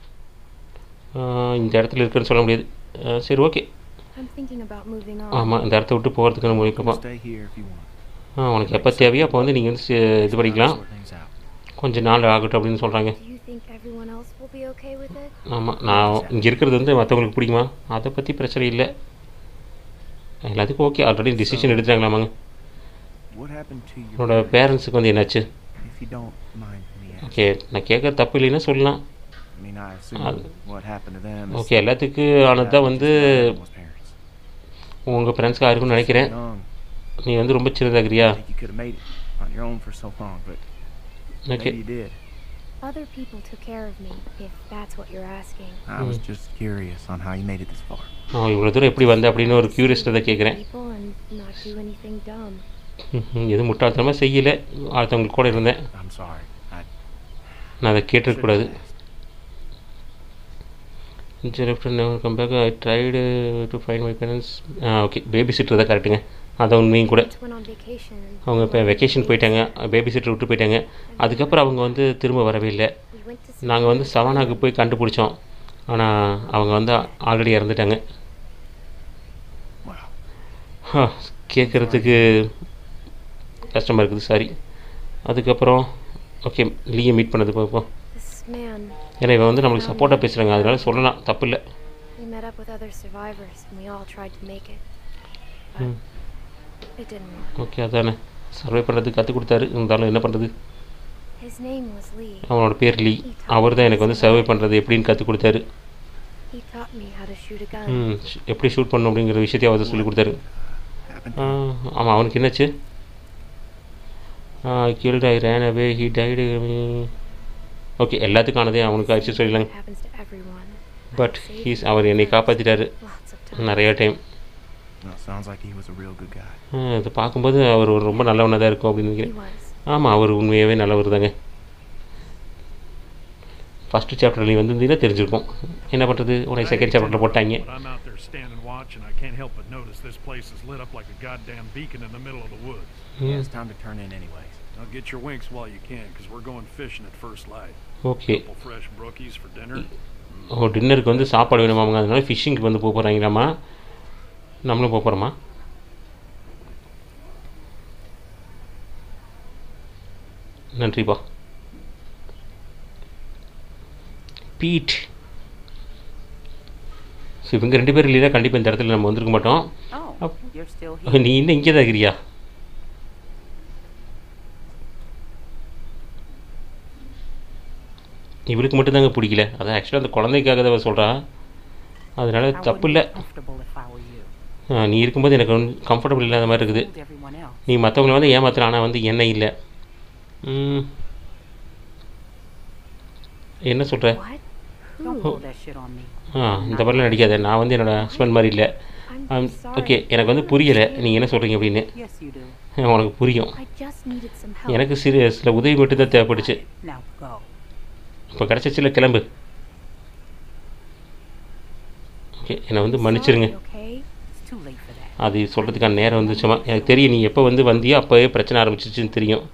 இந்த இடத்துல இருக்குன்னு சொல்ல முடியாது ஆஹ் சரி okay I'm thinking about moving on. ஆமாம் இந்த இடத்த விட்டு போகிறதுக்கு நம்ம you can முடிக்கமா stay here if you want. ஆ உனக்கு எப்போ தேவையோ அப்போ வந்து நீங்கள் வந்து சி- இது பண்ணிக்கலாம் Sort things out. கொஞ்சம் நாள் ஆகட்டும் அப்படின்னு சொல்கிறாங்க Do you think everyone else will be okay with it? ஆமாம் நான் இங்கே இருக்கிறது வந்து மற்றவங்களுக்கு பிடிக்குமா அதை பற்றி பிரச்சனை இல்லை எல்லாத்துக்கும் ஓகே ஆல்ரெடி டிசிஷன் எடுத்துட்டாங்களாமாங்க What happened to your உன்னோட parents, பேரண்ட்ஸுக்கு வந்து என்னாச்சு if you don't mind me asking? Okay நான் கேட்குற தப்பு இல்லைன்னா சொல்லலாம் I mean, I assume அது- what happened to them is okay எல்லாத்துக்கு ஆனது தான் வந்து Almost parents. உங்கள் ஃப்ரெண்ட்ஸ்க்கு இருக்கும்னு நினைக்கிறேன் Young. நீ வந்து ரொம்ப சின்னதாகிறியா I think you could have made it on your own for so long, but okay maybe you did. Other people took care of me, if that's what you're asking. I was just curious on how you made it this far. நான் இவ்வளோ தூரம் எப்படி வந்த அப்படின்னு ஒரு க்யூரியஸ்ட்டை தான் கேட்குறேன் People and not do anything dumb. எதுவும் முட்டாள்தனமாக செய்யலை அடுத்தவங்களுக்கு கூட இருந்தேன் I'm sorry. I நான் அதை should've கேட்டிருக்கக்கூடாது asked. Never come back I tried to find my parents okay babysitter தான் கரெக்டுங்க அதான் உண்மையும் கூட Just went on vacation. and அவங்க இப்போ வெக்கேஷன் போயிட்டாங்க பேபி சிட்டர் விட்டு போயிட்டாங்க அதுக்கப்புறம் அவங்க வந்து திரும்ப வரவே இல்லை We went to see நாங்கள் வந்து சவானாக்கு போய் கண்டுபிடிச்சோம் ஆனால் அவங்க வந்து ஆல்ரெடி இறந்துட்டாங்க Wow. கேட்குறதுக்கு கஷ்டமாக இருக்குது சாரி அதுக்கப்புறம் ஓகே லீயை மீட் பண்ணது பார்ப்போம் this man. ஏன்னா இவன் வந்து நம்மளுக்கு சப்போர்ட்டாக பேசுகிறாங்க அதனால சொல்லலாம் தப்பு இல்லை We met up with other survivors and we all tried to make it. Hmm. But it didn't work. Okay அதானே சர்வை பண்ணுறதுக்கு கற்றுக் கொடுத்தாரு இருந்தாலும் என்ன பண்ணுறது His name was Lee. அவனோட பேர் லீ அவர் தான் எனக்கு வந்து சர்வை பண்ணுறது எப்படின்னு கற்றுக் கொடுத்தாரு He taught me how to shoot a gun. ம், ஷ்- எப்படி ஷூட் பண்ணணும் அப்படிங்கிற விஷயத்தையும் அவர் சொல்லி கொடுத்தாரு Happened to ஆமாம் அவனுக்கு என்னாச்சு guilt I ran away he died okay எல்லாத்துக்கும் ஆனதே அவனுக்கு ஆச்சு சொல்லிடலாங்க It happens to everyone. But he's அவர் என்னை காப்பாற்றிட்டாரு Lots of times. நிறைய time No, sounds like he was a real good guy. இதை பார்க்கும்போது அவர் ஒரு ரொம்ப நல்லவனாக தான் இருக்கும் அப்படின்னு He நினைக்கிறேன் was. ஆமாம் அவர் உண்மையாகவே நல்லவர் தாங்க ஃபஸ்ட்டு சாப்டர் நீ வந்திருந்தீங்கன்னா தெரிஞ்சிருக்கும் என்ன பண்ணுறது உனக்கு செகண்ட் சாப்டரில் போட்டாங்க But I'm out there standing watch, and I can't help but notice this place is lit up like a goddamn beacon in the middle of the woods. Yeah, it's time to turn in anyways. Now get your winks while you can, because we're going fishing at first light. Okay Couple fresh brookies for dinner. ஓ டின்னருக்கு வந்து சாப்பாடு வேணுமாங்க அதனால ஃபிஷ்ஷிங்க்கு வந்து போக போகிறாங்களாம்மா நம்மளும் போக போகிறோமா நன்றிப்பா பீட் ஸோ இவங்க ரெண்டு பேரும் இல்லைன்னா கண்டிப்பாக இந்த இடத்துல நம்ம வந்திருக்க மாட்டோம் Oh, Up. you're still here. நீ இன்னும் இங்கே தான் இருக்கிறியா இவளுக்கு மட்டும்தாங்க பிடிக்கல அதான் ஆக்சுவலாக அந்த குழந்தைக்காக தான் அவ சொல்கிறா அதனால I தப்பு wouldn't இல்லை be comfortable if I were you. நீ இருக்கும்போது எனக்கு கம்ஃபர்டபுள் இல்லாத மாதிரி இருக்குது Told everyone else. நீ மற்றவங்கள வந்து ஏமாத்துற ஆனால் வந்து என்ன இல்லை ம். என்ன சொல்கிற What? Don't Who? pull that shit on me. ஆ இந்த மாதிரிலாம் நடிக்காத நான் வந்து என்னோட ஹஸ்பண்ட் மாதிரி இல்லை I'm sorry. ஓகே எனக்கு வந்து புரியலை நீங்கள் என்ன சொல்கிறீங்க அப்படின்னு Yes, you do. உனக்கு புரியும் I just needed some help. எனக்கு சிறு சில உதவி மட்டும் தான் தேவைப்பட்டுச்சு Now go. இப்போ கிடச்சிச்சில்ல கிளம்பு ஓகே என்னை வந்து மன்னிச்சிருங்க Sorry, okay? It's too late for that. அது சொல்கிறதுக்கான நேரம் வந்துச்சுமா எனக்கு தெரியும் நீ எப்போ வந்து வந்தியோ அப்போவே பிரச்சனை ஆரம்பிச்சிச்சுன்னு தெரியும்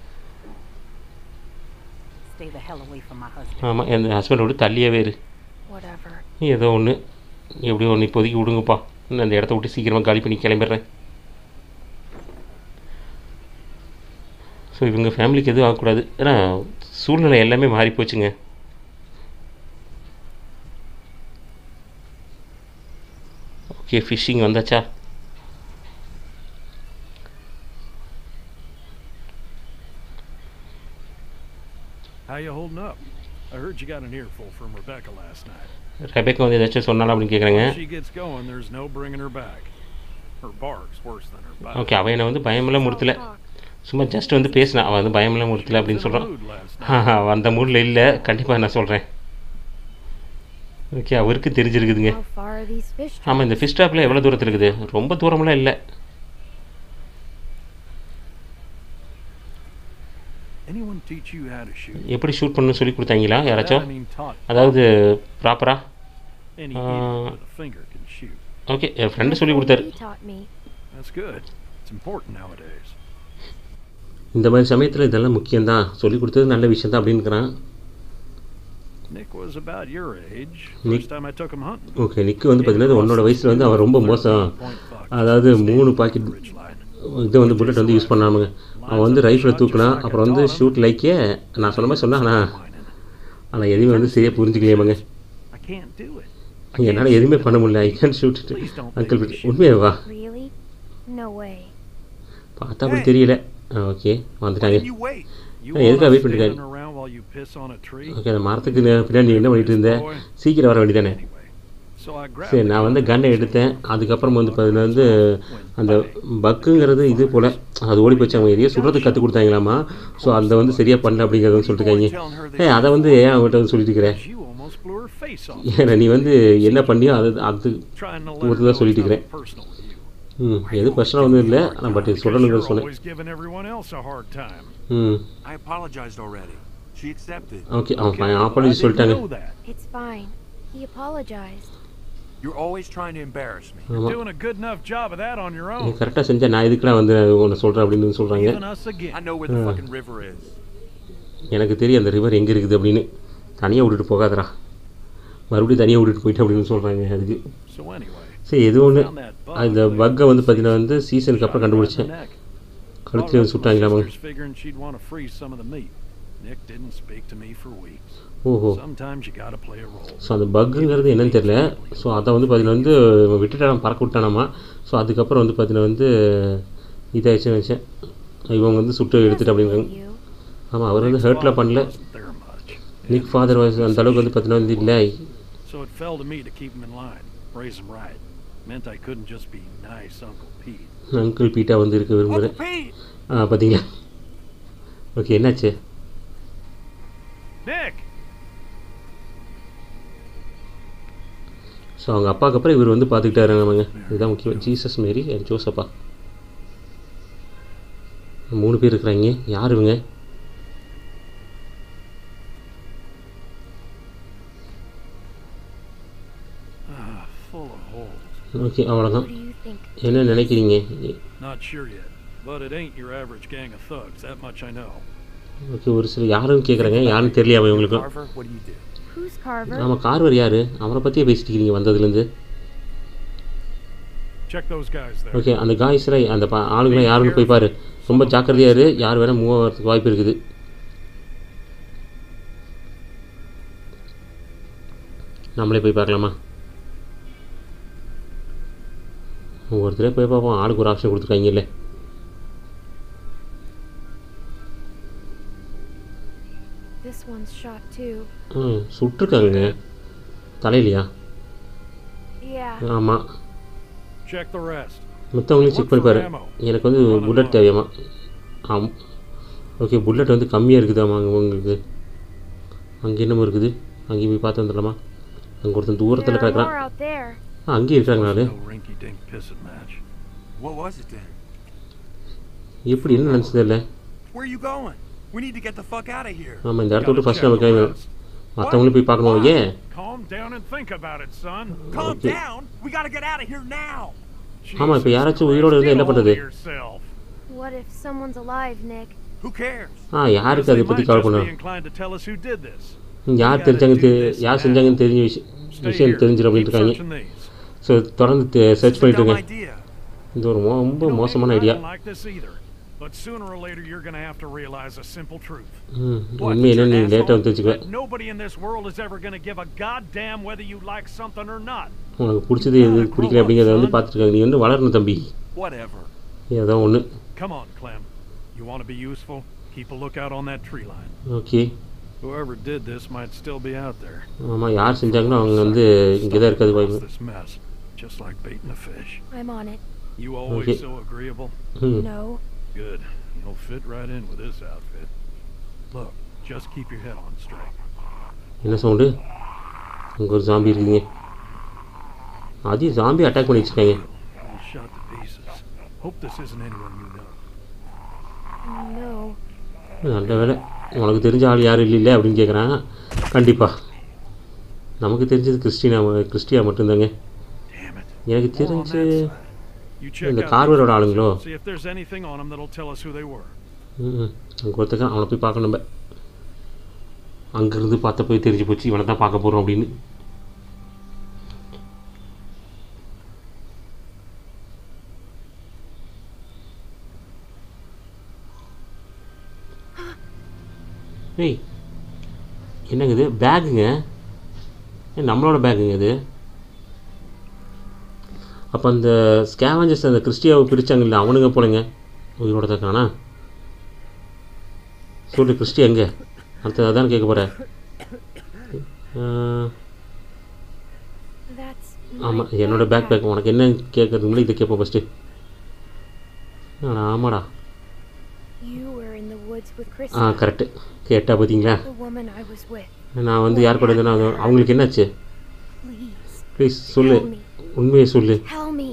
Stay the hell away from my husband. ஆமாம் என் ஹஸ்பண்டோட தள்ளியாவே இரு Whatever. ஏதோ ஒன்று எப்படியோ ஒன்று இப்போதைக்கு விடுங்கப்பா நான் அந்த இடத்த விட்டு சீக்கிரமாக காலி பண்ணி கிளம்பிடுறேன் ஸோ இவங்க ஃபேமிலிக்கு எதுவும் ஆகக்கூடாது ஏன்னா சூழ்நிலை எல்லாமே மாறி போச்சுங்க ஓகே ஃபிஷ்ஷிங் வந்தாச்சா How you holding up? I heard you got an earful from Rebecca last night. Rebecca வந்து ஏதாச்சும் சொன்னாலும் அப்படின்னு கேட்குறாங்க Once she gets going, there's no bringing her back. Her bark's worse than her bite. Okay அவன் என்னை வந்து பயமெல்லாம் முறுத்தல Talk. சும்மா just வந்து பேசினான் அவன் வந்து பயமெல்லாம் முறுத்தல அப்படின்னு She was in a சொல்கிறான் mood last night. அவன் அந்த மூடில் இல்லை கண்டிப்பாக நான் சொல்கிறேன் ஓகே அவருக்கு தெரிஞ்சிருக்குதுங்க How far are these fish ஆமாம் இந்த ஃபிஷ் ட்ராப்பில் எவ்வளோ தூரத்தில் இருக்குது ரொம்ப தூரமெல்லாம் இல்லை Anyone teach you how to shoot? எப்படி ஷூட் பண்ணணும்னு சொல்லி கொடுத்தாங்களா That, யாராச்சும் I mean, taught. அதாவது ப்ராப்பரா Any Uh, idiot with a finger can shoot. Okay என் ஃப்ரெண்டு சொல்லி கொடுத்தாரு He taught me. That's good. It's important nowadays. இந்த மாதிரி சமயத்தில் இதெல்லாம் முக்கியம்தான் சொல்லி கொடுத்தது நல்ல விஷயம் தான் அப்படின்னுக்கிறான் Nick was about your age. Nick- First time I took him hunting. Okay நிக்கு வந்து பார்த்தீங்கன்னா உன்னோட வயசில் வந்து அவன் ரொம்ப மோசம் Point buck. அதாவது மூணு பாக்கெட் Ridge line. இதை வந்து புல்லட் வந்து யூஸ் பண்ணாமுங்க அவன் வந்து ரைஃபிளை தூக்குனான் அப்புறம் வந்து ஷூட் லைக்கே நான் சொன்ன மாதிரி சொன்னான் ஆனால் Whining. ஆனால் எதுவுமே வந்து சரியாக புரிஞ்சுக்கலையாமங்க I can't do it. என்னால் எதுவுமே பண்ண முடியல ஐ கேன் ஷூட் அங்கிள் உண்மையாவா Really? No way. பார்த்தா அப்படி தெரியல ஓகே வந்துட்டாங்க you wait? You Hey, எதுக்காக want wait us பண்ணிருக்காரு? standing around while you piss on a tree? Okay அந்த மரத்துக்கு நே- பின்னாடி நீ என்ன பண்ணிட்டு இருந்த சீக்கிரம் வர வேண்டியதானே Anyway, so I grabbed சரி the நான் வந்து gun கன்னை எடுத்தேன் அதுக்கப்புறம் வந்து பார்த்தீங்கன்னா வந்து அந்த பக்குங்கிறது இது போல் அது ஓடி போச்சு அவங்க எதையோ சுடுறதுக்கு கற்றுக் கொடுத்தாங்களாமா ஸோ அந்த வந்து சரியாக பண்ணல அப்படிங்கிறத வந்து சொல்லிட்டுருக்காங்க ஏ அதை வந்து ஏன் அவங்ககிட்ட வந்து சொல்லிட்டு இருக்கிறேன் You almost blew her face off. ஏன்னா நீ வந்து என்ன பண்ணியோ அது அது Trying to let ஒரு her தான் know சொல்லிட்டு it's இருக்கிறேன் nothing personal with you. ம் எது பிரச்சனை ஒன்றும் இல்லை ஆனால் பட் இது Because சொல்லணுங்கிற you're சொன்னேன் always giving everyone else a hard time. ம் I apologized already. She accepted. Okay அவன் Okay, I ஆப்பாலஜி didn't சொல்லிட்டாங்க know that. It's fine. He apologized. You're always trying to embarrass me. ஆமாம் Doing a good enough job of that on your நீ own. கரெக்டாக செஞ்சா நான் இதுக்கெலாம் வந்து உன்னை சொல்கிறேன் அப்படின்னு சொல்கிறாங்க Even us I again. know where the fucking river is. எனக்கு தெரியும் அந்த ரிவர் எங்கே இருக்குது அப்படின்னு தனியாக விட்டுட்டு போகாதடா மறுபடியும் தனியாக விட்டுட்டு போயிட்டு அப்படின்னு சொல்கிறாங்க அதுக்கு So anyway, சரி எது ஒன்று found that bug. அந்த பக்கை வந்து பார்த்தீங்கன்னா வந்து சீசனுக்கு அப்புறம் கண்டுபிடிச்சேன் Shot her right in the neck. கழுத்துல வந்து சுட்டாங்களாமா Sisters figuring she'd want to freeze some of the meat. Nick didn't speak to me for weeks. ஓஹோ Sometimes you gotta play a role. So அந்த பக்குங்கிறது என்னன்னு தெரியல ஸோ அதை வந்து பார்த்தீங்கன்னா வந்து இவன் விட்டுட்டான் பறக்க விட்டானாமா ஸோ அதுக்கப்புறம் வந்து பார்த்தீங்கன்னா வந்து இதாகிடுச்சுன்னு நினச்சேன் இவங்க வந்து சுட்டு எடுத்துட்டு Doesn't அப்படின்னு you. ஆமாம் அவர் வந்து ஹர்ட்டில் பண்ணல Wasn't there much. Nick father voice அந்த அளவுக்கு வந்து பார்த்தீங்கன்னா வந்து இல்லை So it fell to me to keep him in line, raise him right. Meant I couldn't just be nice Uncle Pete. Uncle Pete வந்து இருக்க விரும்புகிறேன் Uncle Pete! ஆ பார்த்தீங்களா ஓகே என்னாச்சு Nick! ஸோ அவங்க அப்பாவுக்கு அப்புறம் இவர் வந்து பார்த்துக்கிட்டாரு நம்மங்க இதுதான் முக்கியம் ஜீசஸ் மேரி அண்ட் ஜோசப்பா மூணு பேர் இருக்கிறாங்க யார் இவங்க Ah, full of holes. Okay அவ்வளோதான் Who do you think? என்ன நினைக்கிறீங்க Not sure yet, but it ain't your average gang of thugs, that much I know. Okay ஒரு சில யாருன்னு கேட்குறாங்க யாருன்னு தெரியலையாம இவங்களுக்கும் Carver, what do you do? Who's Carver? ஆமாம் கார்வர் யார் அவனை பற்றியே பேசிட்டு இருக்கீங்க வந்ததுலேருந்து Check those guys there. Okay அந்த காய்ஸ்லாம் அந்த பா ஆளுங்களாம் யாருன்னு போய் பாரு ரொம்ப ஜாக்கிரதையாக இரு யார் வேணால் மூவ் ஆகிறதுக்கு வாய்ப்பு இருக்குது நம்மளே போய் பார்க்கலாமா ஒருத்தரே போய் பார்ப்போம் ஆளுக்கு ஒரு ஆப்ஷன் கொடுத்துருக்காங்கல்ல This one's shot too. ம் சுட்டிருக்காங்க தலையிலையா Yeah. ஆமாம் Check the rest. மற்றவங்களையும் செக் பண்ணி பாரு எனக்கு வந்து புல்லட் தேவையாமா ஆம் ஓகே புல்லட் வந்து கம்மியாக இருக்குதாம்மா அங்கே உங்களுக்கு அங்கே என்னமோ இருக்குது அங்கேயும் போய் பார்த்து வந்துடலாமா அங்கே ஒருத்தன் தூரத்தில் There are கிடக்குறான் more out there. ஆ அங்கேயும் இருக்கிறாங்க நாலு No rinky-dink pissing match. What was it then? எப்படி என்ன நினச்சது இல்லை Where are you going? We need to get the fuck out of here. ஆமாம் இந்த இடத்த Gotta விட்டு ஃபஸ்ட் check நம்ம the கிளம்பணும் rest. மற்றவங்களையும் போய் பார்க்கணும் ஏன் Calm down and think about it, son. Calm Okay. down. We gotta get out of here now. ஆமாம் இப்போ Jesus யாராச்சும் Christ, உயிரோடு இருந்தால் get என்ன a hold பண்ணுறது of yourself. What if someone's alive, Nick? Who cares? ஆ யாருக்கு They அதை பற்றி might கவலை just be பண்ண inclined to tell us who did this. யார் தெரிஞ்சாங்க தெ யார் செஞ்சாங்கன்னு தெரிஞ்ச விஷயம் Stay விஷயம் here. தெரிஞ்சிடும் Keep அப்படின்னு இருக்காங்க searching these. ஸோ தொடர்ந்து சர்ச் It's a பண்ணிட்டு dumb இருக்கேன் idea. இது ஒரு மோ- ரொம்ப You know, மோசமான maybe I idea don't like this either. But sooner or later, you're going to have to realize a simple truth. ம் What, உண்மை that you're என்னன்னு an நீ லேட்டாக asshole? வந்து தெரிஞ்சுக்குவ That nobody in this world is ever going to give a goddamn whether you like something or not. உனக்கு பிடிச்சது எது பிடிக்கல அப்படிங்கிறத வந்து பார்த்துருக்காங்க நீ வந்து வளரணும் தம்பி Whatever. ஏதோ ஒன்று Come on, Clem. You want to be useful? Keep a lookout on that tree line. Okay Whoever did this might still be out there. ஆமாம் யார் செஞ்சாங்களோ அவங்க வந்து இங்கே தான் இருக்காது Close வாய்ப்பு this mess, just like baiting a fish. I'm on it. You always Okay. so agreeable. ம் No. Good. You'll fit right in with this outfit. Look, just keep your head on straight. என்ன sound அங்கே ஒரு zombie இருக்குங்க அதையும் zombie attack பண்ணி வச்சுருக்காங்க All shot to pieces. Hope this isn't anyone you know. No. நல்ல வேலை உனக்கு தெரிஞ்ச ஆள் யாரும் இல்லைல்ல அப்படின்னு கேட்குறான் கண்டிப்பாக நமக்கு தெரிஞ்சது கிறிஸ்டினா கிறிஸ்டியா மட்டும்தாங்க Damn it. எனக்கு More on தெரிஞ்சு that side. You check இந்த out கார்வரோட these ஆளுங்களோ pictures, See if there's anything on them that'll tell us who they were. ம் அங்கே ஒருத்தக்க அவனை போய் பார்க்கணும் நம்ம அங்கேருந்து பார்த்த போய் தெரிஞ்சு போச்சு இவனை தான் பார்க்க போகிறோம் அப்படின்னு ஏய் என்னங்க இது பேக்குங்க ஏய், நம்மளோட பேக்குங்க இது அப்போ அந்த ஸ்கேவஞ்சர்ஸ் அந்த கிறிஸ்டியாவை பிரித்தாங்கல்ல அவனுங்க போலங்க உயிரோட தான் காணா சொல்லு கிறிஸ்டி எங்கே அடுத்தது அதான் கேட்க போகிறேன் That's ஆமாம் என்னோட பேக் பேக் உனக்கு என்ன கேட்கறதுக்கு முன்னாடி இதை கேட்போம் ஃபஸ்ட்டு ஆமாடா You were in the woods with ஆ Christy, கரெக்டு கேட்டா பார்த்தீங்களா the woman I was with. நான் வந்து யார் கூட இருந்தேனோ அது- அவங்களுக்கு என்னாச்சு Please, ப்ளீஸ் சொல்லு tell me. உண்மையை சொல்லு Tell me.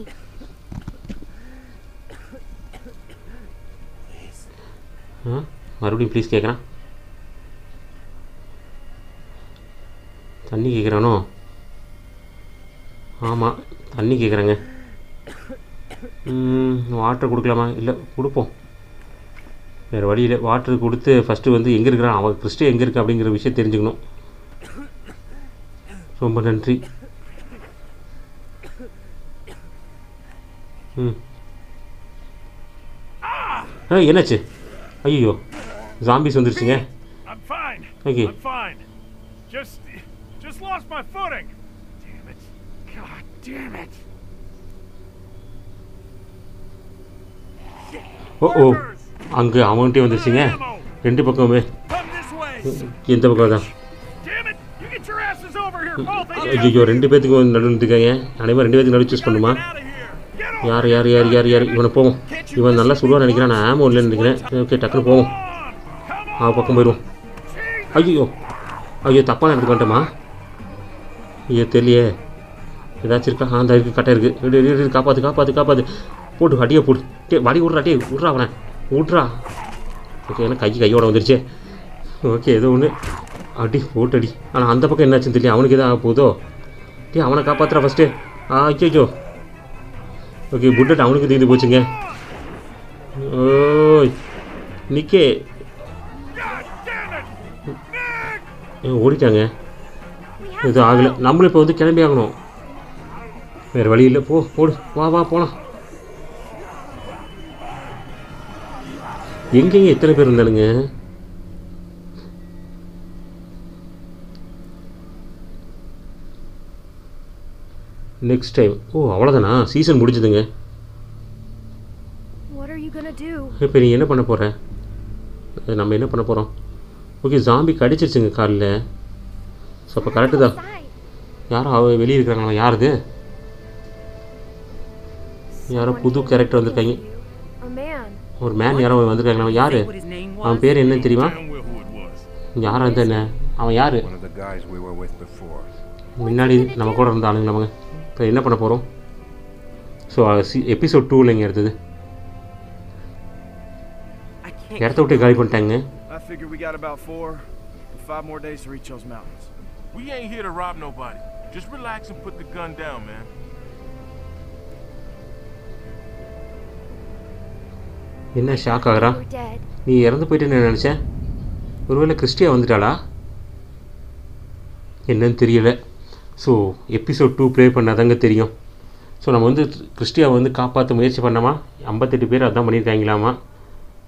ஆ மறுபடியும் ப்ளீஸ் கேட்குறான் தண்ணி கேட்குறானோ ஆமாம் தண்ணி கேட்குறாங்க வாட்டர் கொடுக்கலாமா இல்லை கொடுப்போம் வேறு வழியில் வாட்டர் கொடுத்து ஃபஸ்ட்டு வந்து எங்கே இருக்கிறான் அவன் ஃபஸ்ட்டு எங்கே இருக்கா அப்படிங்கிற விஷயம் தெரிஞ்சுக்கணும் ரொம்ப நன்றி ம் ஆ என்னாச்சு ஐயோ ஜாம்பிஸ் வந்துருச்சுங்க I'm fine. Okay. I'm fine. Just, just lost my footing. Damn it. God damn it. ஓ ஓ அங்கே அவன்கிட்டே வந்துருச்சுங்க Ammo. ரெண்டு பக்கமே Come this way. எந்த பக்கம் தான் Damn it. You get your asses over here, both of you. ஐயோ ரெண்டு பேத்துக்கும் நடுவில் இருக்காங்க அனைவரும் ரெண்டு பேத்துக்கு நடு சூஸ் பண்ணுமா Get out of here. Get over யார் யார் யார் யார் யார் இவனை போவோம் இவன் நல்லா சொல்லுவான்னு நினைக்கிறேன் நான் ஆமோ இல்லைன்னு நினைக்கிறேன் ஓகே டக்குன்னு போவோம் on. Come on. அவன் பக்கம் போயிடுவோம் ஐயோ ஐயோ தப்பான இடத்துக்கு வந்துட்டோமா ஐயோ தெரியலையே ஏதாச்சும் இருக்கா ஆ, அந்த இருக்கு கரெக்டாக இருக்குது இடு, இடு, இடு, காப்பாத்து காப்பாத்து காப்பாத்து போட்டு அடியை போடு டே வடி விட்றா டே விட்றா அவனை விட்றா ஓகே ஏன்னா கை கையோட வந்துருச்சே ஓகே ஏதோ ஒன்று அடி போட்டு அடி ஆனால் அந்த பக்கம் என்னாச்சுன்னு தெரியல அவனுக்கு எதாவது ஆக போதோ டே அவனை காப்பாத்துறா ஃபஸ்ட்டு ஆ ஐயோ ஓகே புல்லட் அவனுக்கு தீர்ந்து போச்சுங்க ஓய் நிக்கே God damn it. Nick. ஏன் ஓடிட்டாங்க எதுவும் ஆகலை நம்மளும் இப்போ வந்து கிளம்பி ஆகணும் வேறு வழி இல்லை போ போடு வா வா போலாம் எங்கெங்க எத்தனை பேர் இருந்தானுங்க நெக்ஸ்ட் டைம் ஓ அவ்வளோதானா சீசன் முடிஞ்சதுங்க What are you gonna do? இப்போ நீ என்ன பண்ண போகிற நம்ம என்ன பண்ண போகிறோம் ஓகே ஜாம்பி கடிச்சிருச்சுங்க காலில் ஸோ அப்போ கரெக்டு தான் Outside. யாரும் அவ வெளியே இருக்கிறாங்களா யார் இது யாரோ Someone புது came கேரக்டர் looking வந்திருக்காங்க for you. A man. ஒரு மேன் யாரோ வந்திருக்காங்களா யார் Say what his name அவன் was? பேர் என்னன்னு தெரியுமா Damn well who it was. யாரா இருந்தா என்ன அவன் யார் One of the guys we were with before. முன்னாடி நம்ம கூட இருந்த ஆளுங்களாமங்க இப்போ என்ன பண்ண போகிறோம் ஸோ எபிசோட் டூவில் இங்கே எடுத்தது I can't. இடத்த விட்டு காலி பண்ணிட்டாங்க I figure we got about four, five more days to reach those mountains. We ain't here to rob nobody. Just relax and put the gun down, man. என்ன shock ஆகுறா You're dead. நீ இறந்து போயிட்டேன்னு நினச்சேன் ஒருவேளை கிறிஸ்டியா வந்துட்டாளா என்னன்னு தெரியல ஸோ எபிசோட் டூ ப்ளே பண்ணாதாங்க தெரியும் ஸோ நம்ம வந்து கிறிஸ்டியாவை வந்து காப்பாற்ற முயற்சி பண்ணோமா ஐம்பத்தெட்டு பேர் அதான் பண்ணியிருக்காங்களாமா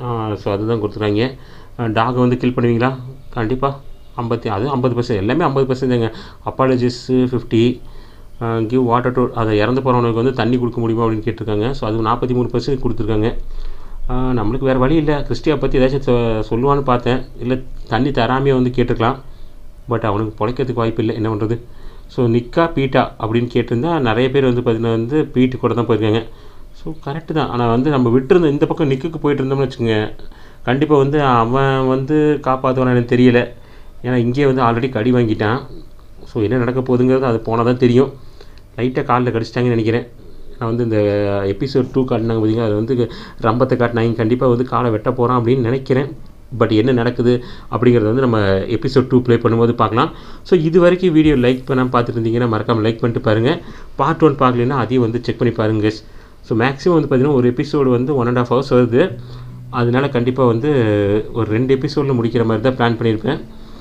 ஸோ அதுதான் கொடுத்துருக்காங்க டாகை வந்து கில் பண்ணுவீங்களா கண்டிப்பாக ஐம்பத்தி அது ஐம்பது பர்சன்ட் எல்லாமே ஐம்பது பர்சன்ட்ங்க apologies fifty give water to அதை இறந்து போகிறவனுக்கு வந்து தண்ணி கொடுக்க முடியுமா அப்படின்னு கேட்டிருக்காங்க ஸோ அது நாற்பத்தி மூணு பர்சன்ட் கொடுத்துருக்காங்க ஆஹ் நம்மளுக்கு வேறு வழி இல்லை கிறிஸ்டியா பற்றி ஏதாச்சும் சொ- சொல்லுவான்னு பார்த்தேன் இல்லை தண்ணி தராமையே வந்து கேட்டிருக்கலாம் பட் அவனுக்கு பிழைக்கிறதுக்கு வாய்ப்பு இல்லை என்ன பண்ணுறது ஸோ நிக்கா பீட்டா அப்படின்னு கேட்டிருந்தா நிறைய பேர் வந்து பார்த்தீங்கன்னா வந்து பீட்டு கூட தான் போயிருக்காங்க ஸோ கரெக்டு தான் ஆனால் வந்து நம்ம விட்டுருந்த இந்த பக்கம் நிக்குக்கு போயிட்டு இருந்தோம்னு வச்சுக்கோங்க கண்டிப்பாக வந்து அவன் வந்து காப்பாற்றுவான்னு எனக்கு தெரியல ஏன்னா இங்கேயே வந்து ஆல்ரெடி கடி வாங்கிட்டான் ஸோ என்ன நடக்க போகுதுங்கிறது அது போனால் தான் தெரியும் லைட்டாக காலில் கடிச்சிட்டாங்கன்னு நினைக்கிறேன் நான் வந்து இந்த எபிசோட் டூ காட்டினாங்க பார்த்தீங்கன்னா அது வந்து ரம்பத்தை காட்டினாங்க கண்டிப்பாக வந்து காலை வெட்ட போகிறான் அப்படின்னு நினைக்கிறேன் பட் என்ன நடக்குது அப்படிங்கிறத வந்து நம்ம எபிசோட் டூ ப்ளே பண்ணும்போது பார்க்கலாம் ஸோ இது வரைக்கும் வீடியோ லைக் பண்ணாமல் பார்த்துட்டு இருந்தீங்கன்னா மறக்காமல் லைக் பண்ணிட்டு பாருங்கள் பார்ட் ஒன் பார்க்கலன்னா அதையும் வந்து செக் பண்ணி பாருங்க ஸோ மேக்ஸிமம் வந்து பார்த்திங்கன்னா ஒரு எபிசோடு வந்து ஒன் அண்ட் ஆஃப் ஹவர்ஸ் வருது அதனால கண்டிப்பாக வந்து ஒரு ரெண்டு எபிசோடில் முடிக்கிற மாதிரி தான் பிளான் பண்ணியிருப்பேன்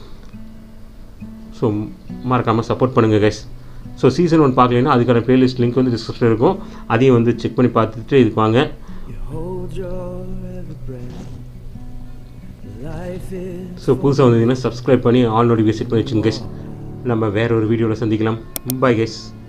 ஸோ மறக்காமல் சப்போர்ட் பண்ணுங்கள் கைஸ் ஸோ சீசன் ஒன் பார்க்கலைன்னா அதுக்கான பிளேலிஸ்ட் லிங்க் வந்து டிஸ்கிரிப்ஷனில் இருக்கும் அதையும் வந்து செக் பண்ணி பார்த்துட்டு இதுக்கு வாங்க Hold your every breath. Life is so புதுசாக வந்தீங்கன்னா சப்ஸ்கிரைப் பண்ணி ஆல் நோட்டிஃபிகேஷன் பண்ணி வச்சுங்க கைஸ் நம்ம வேற ஒரு வீடியோவில் சந்திக்கலாம் பாய் கைஸ்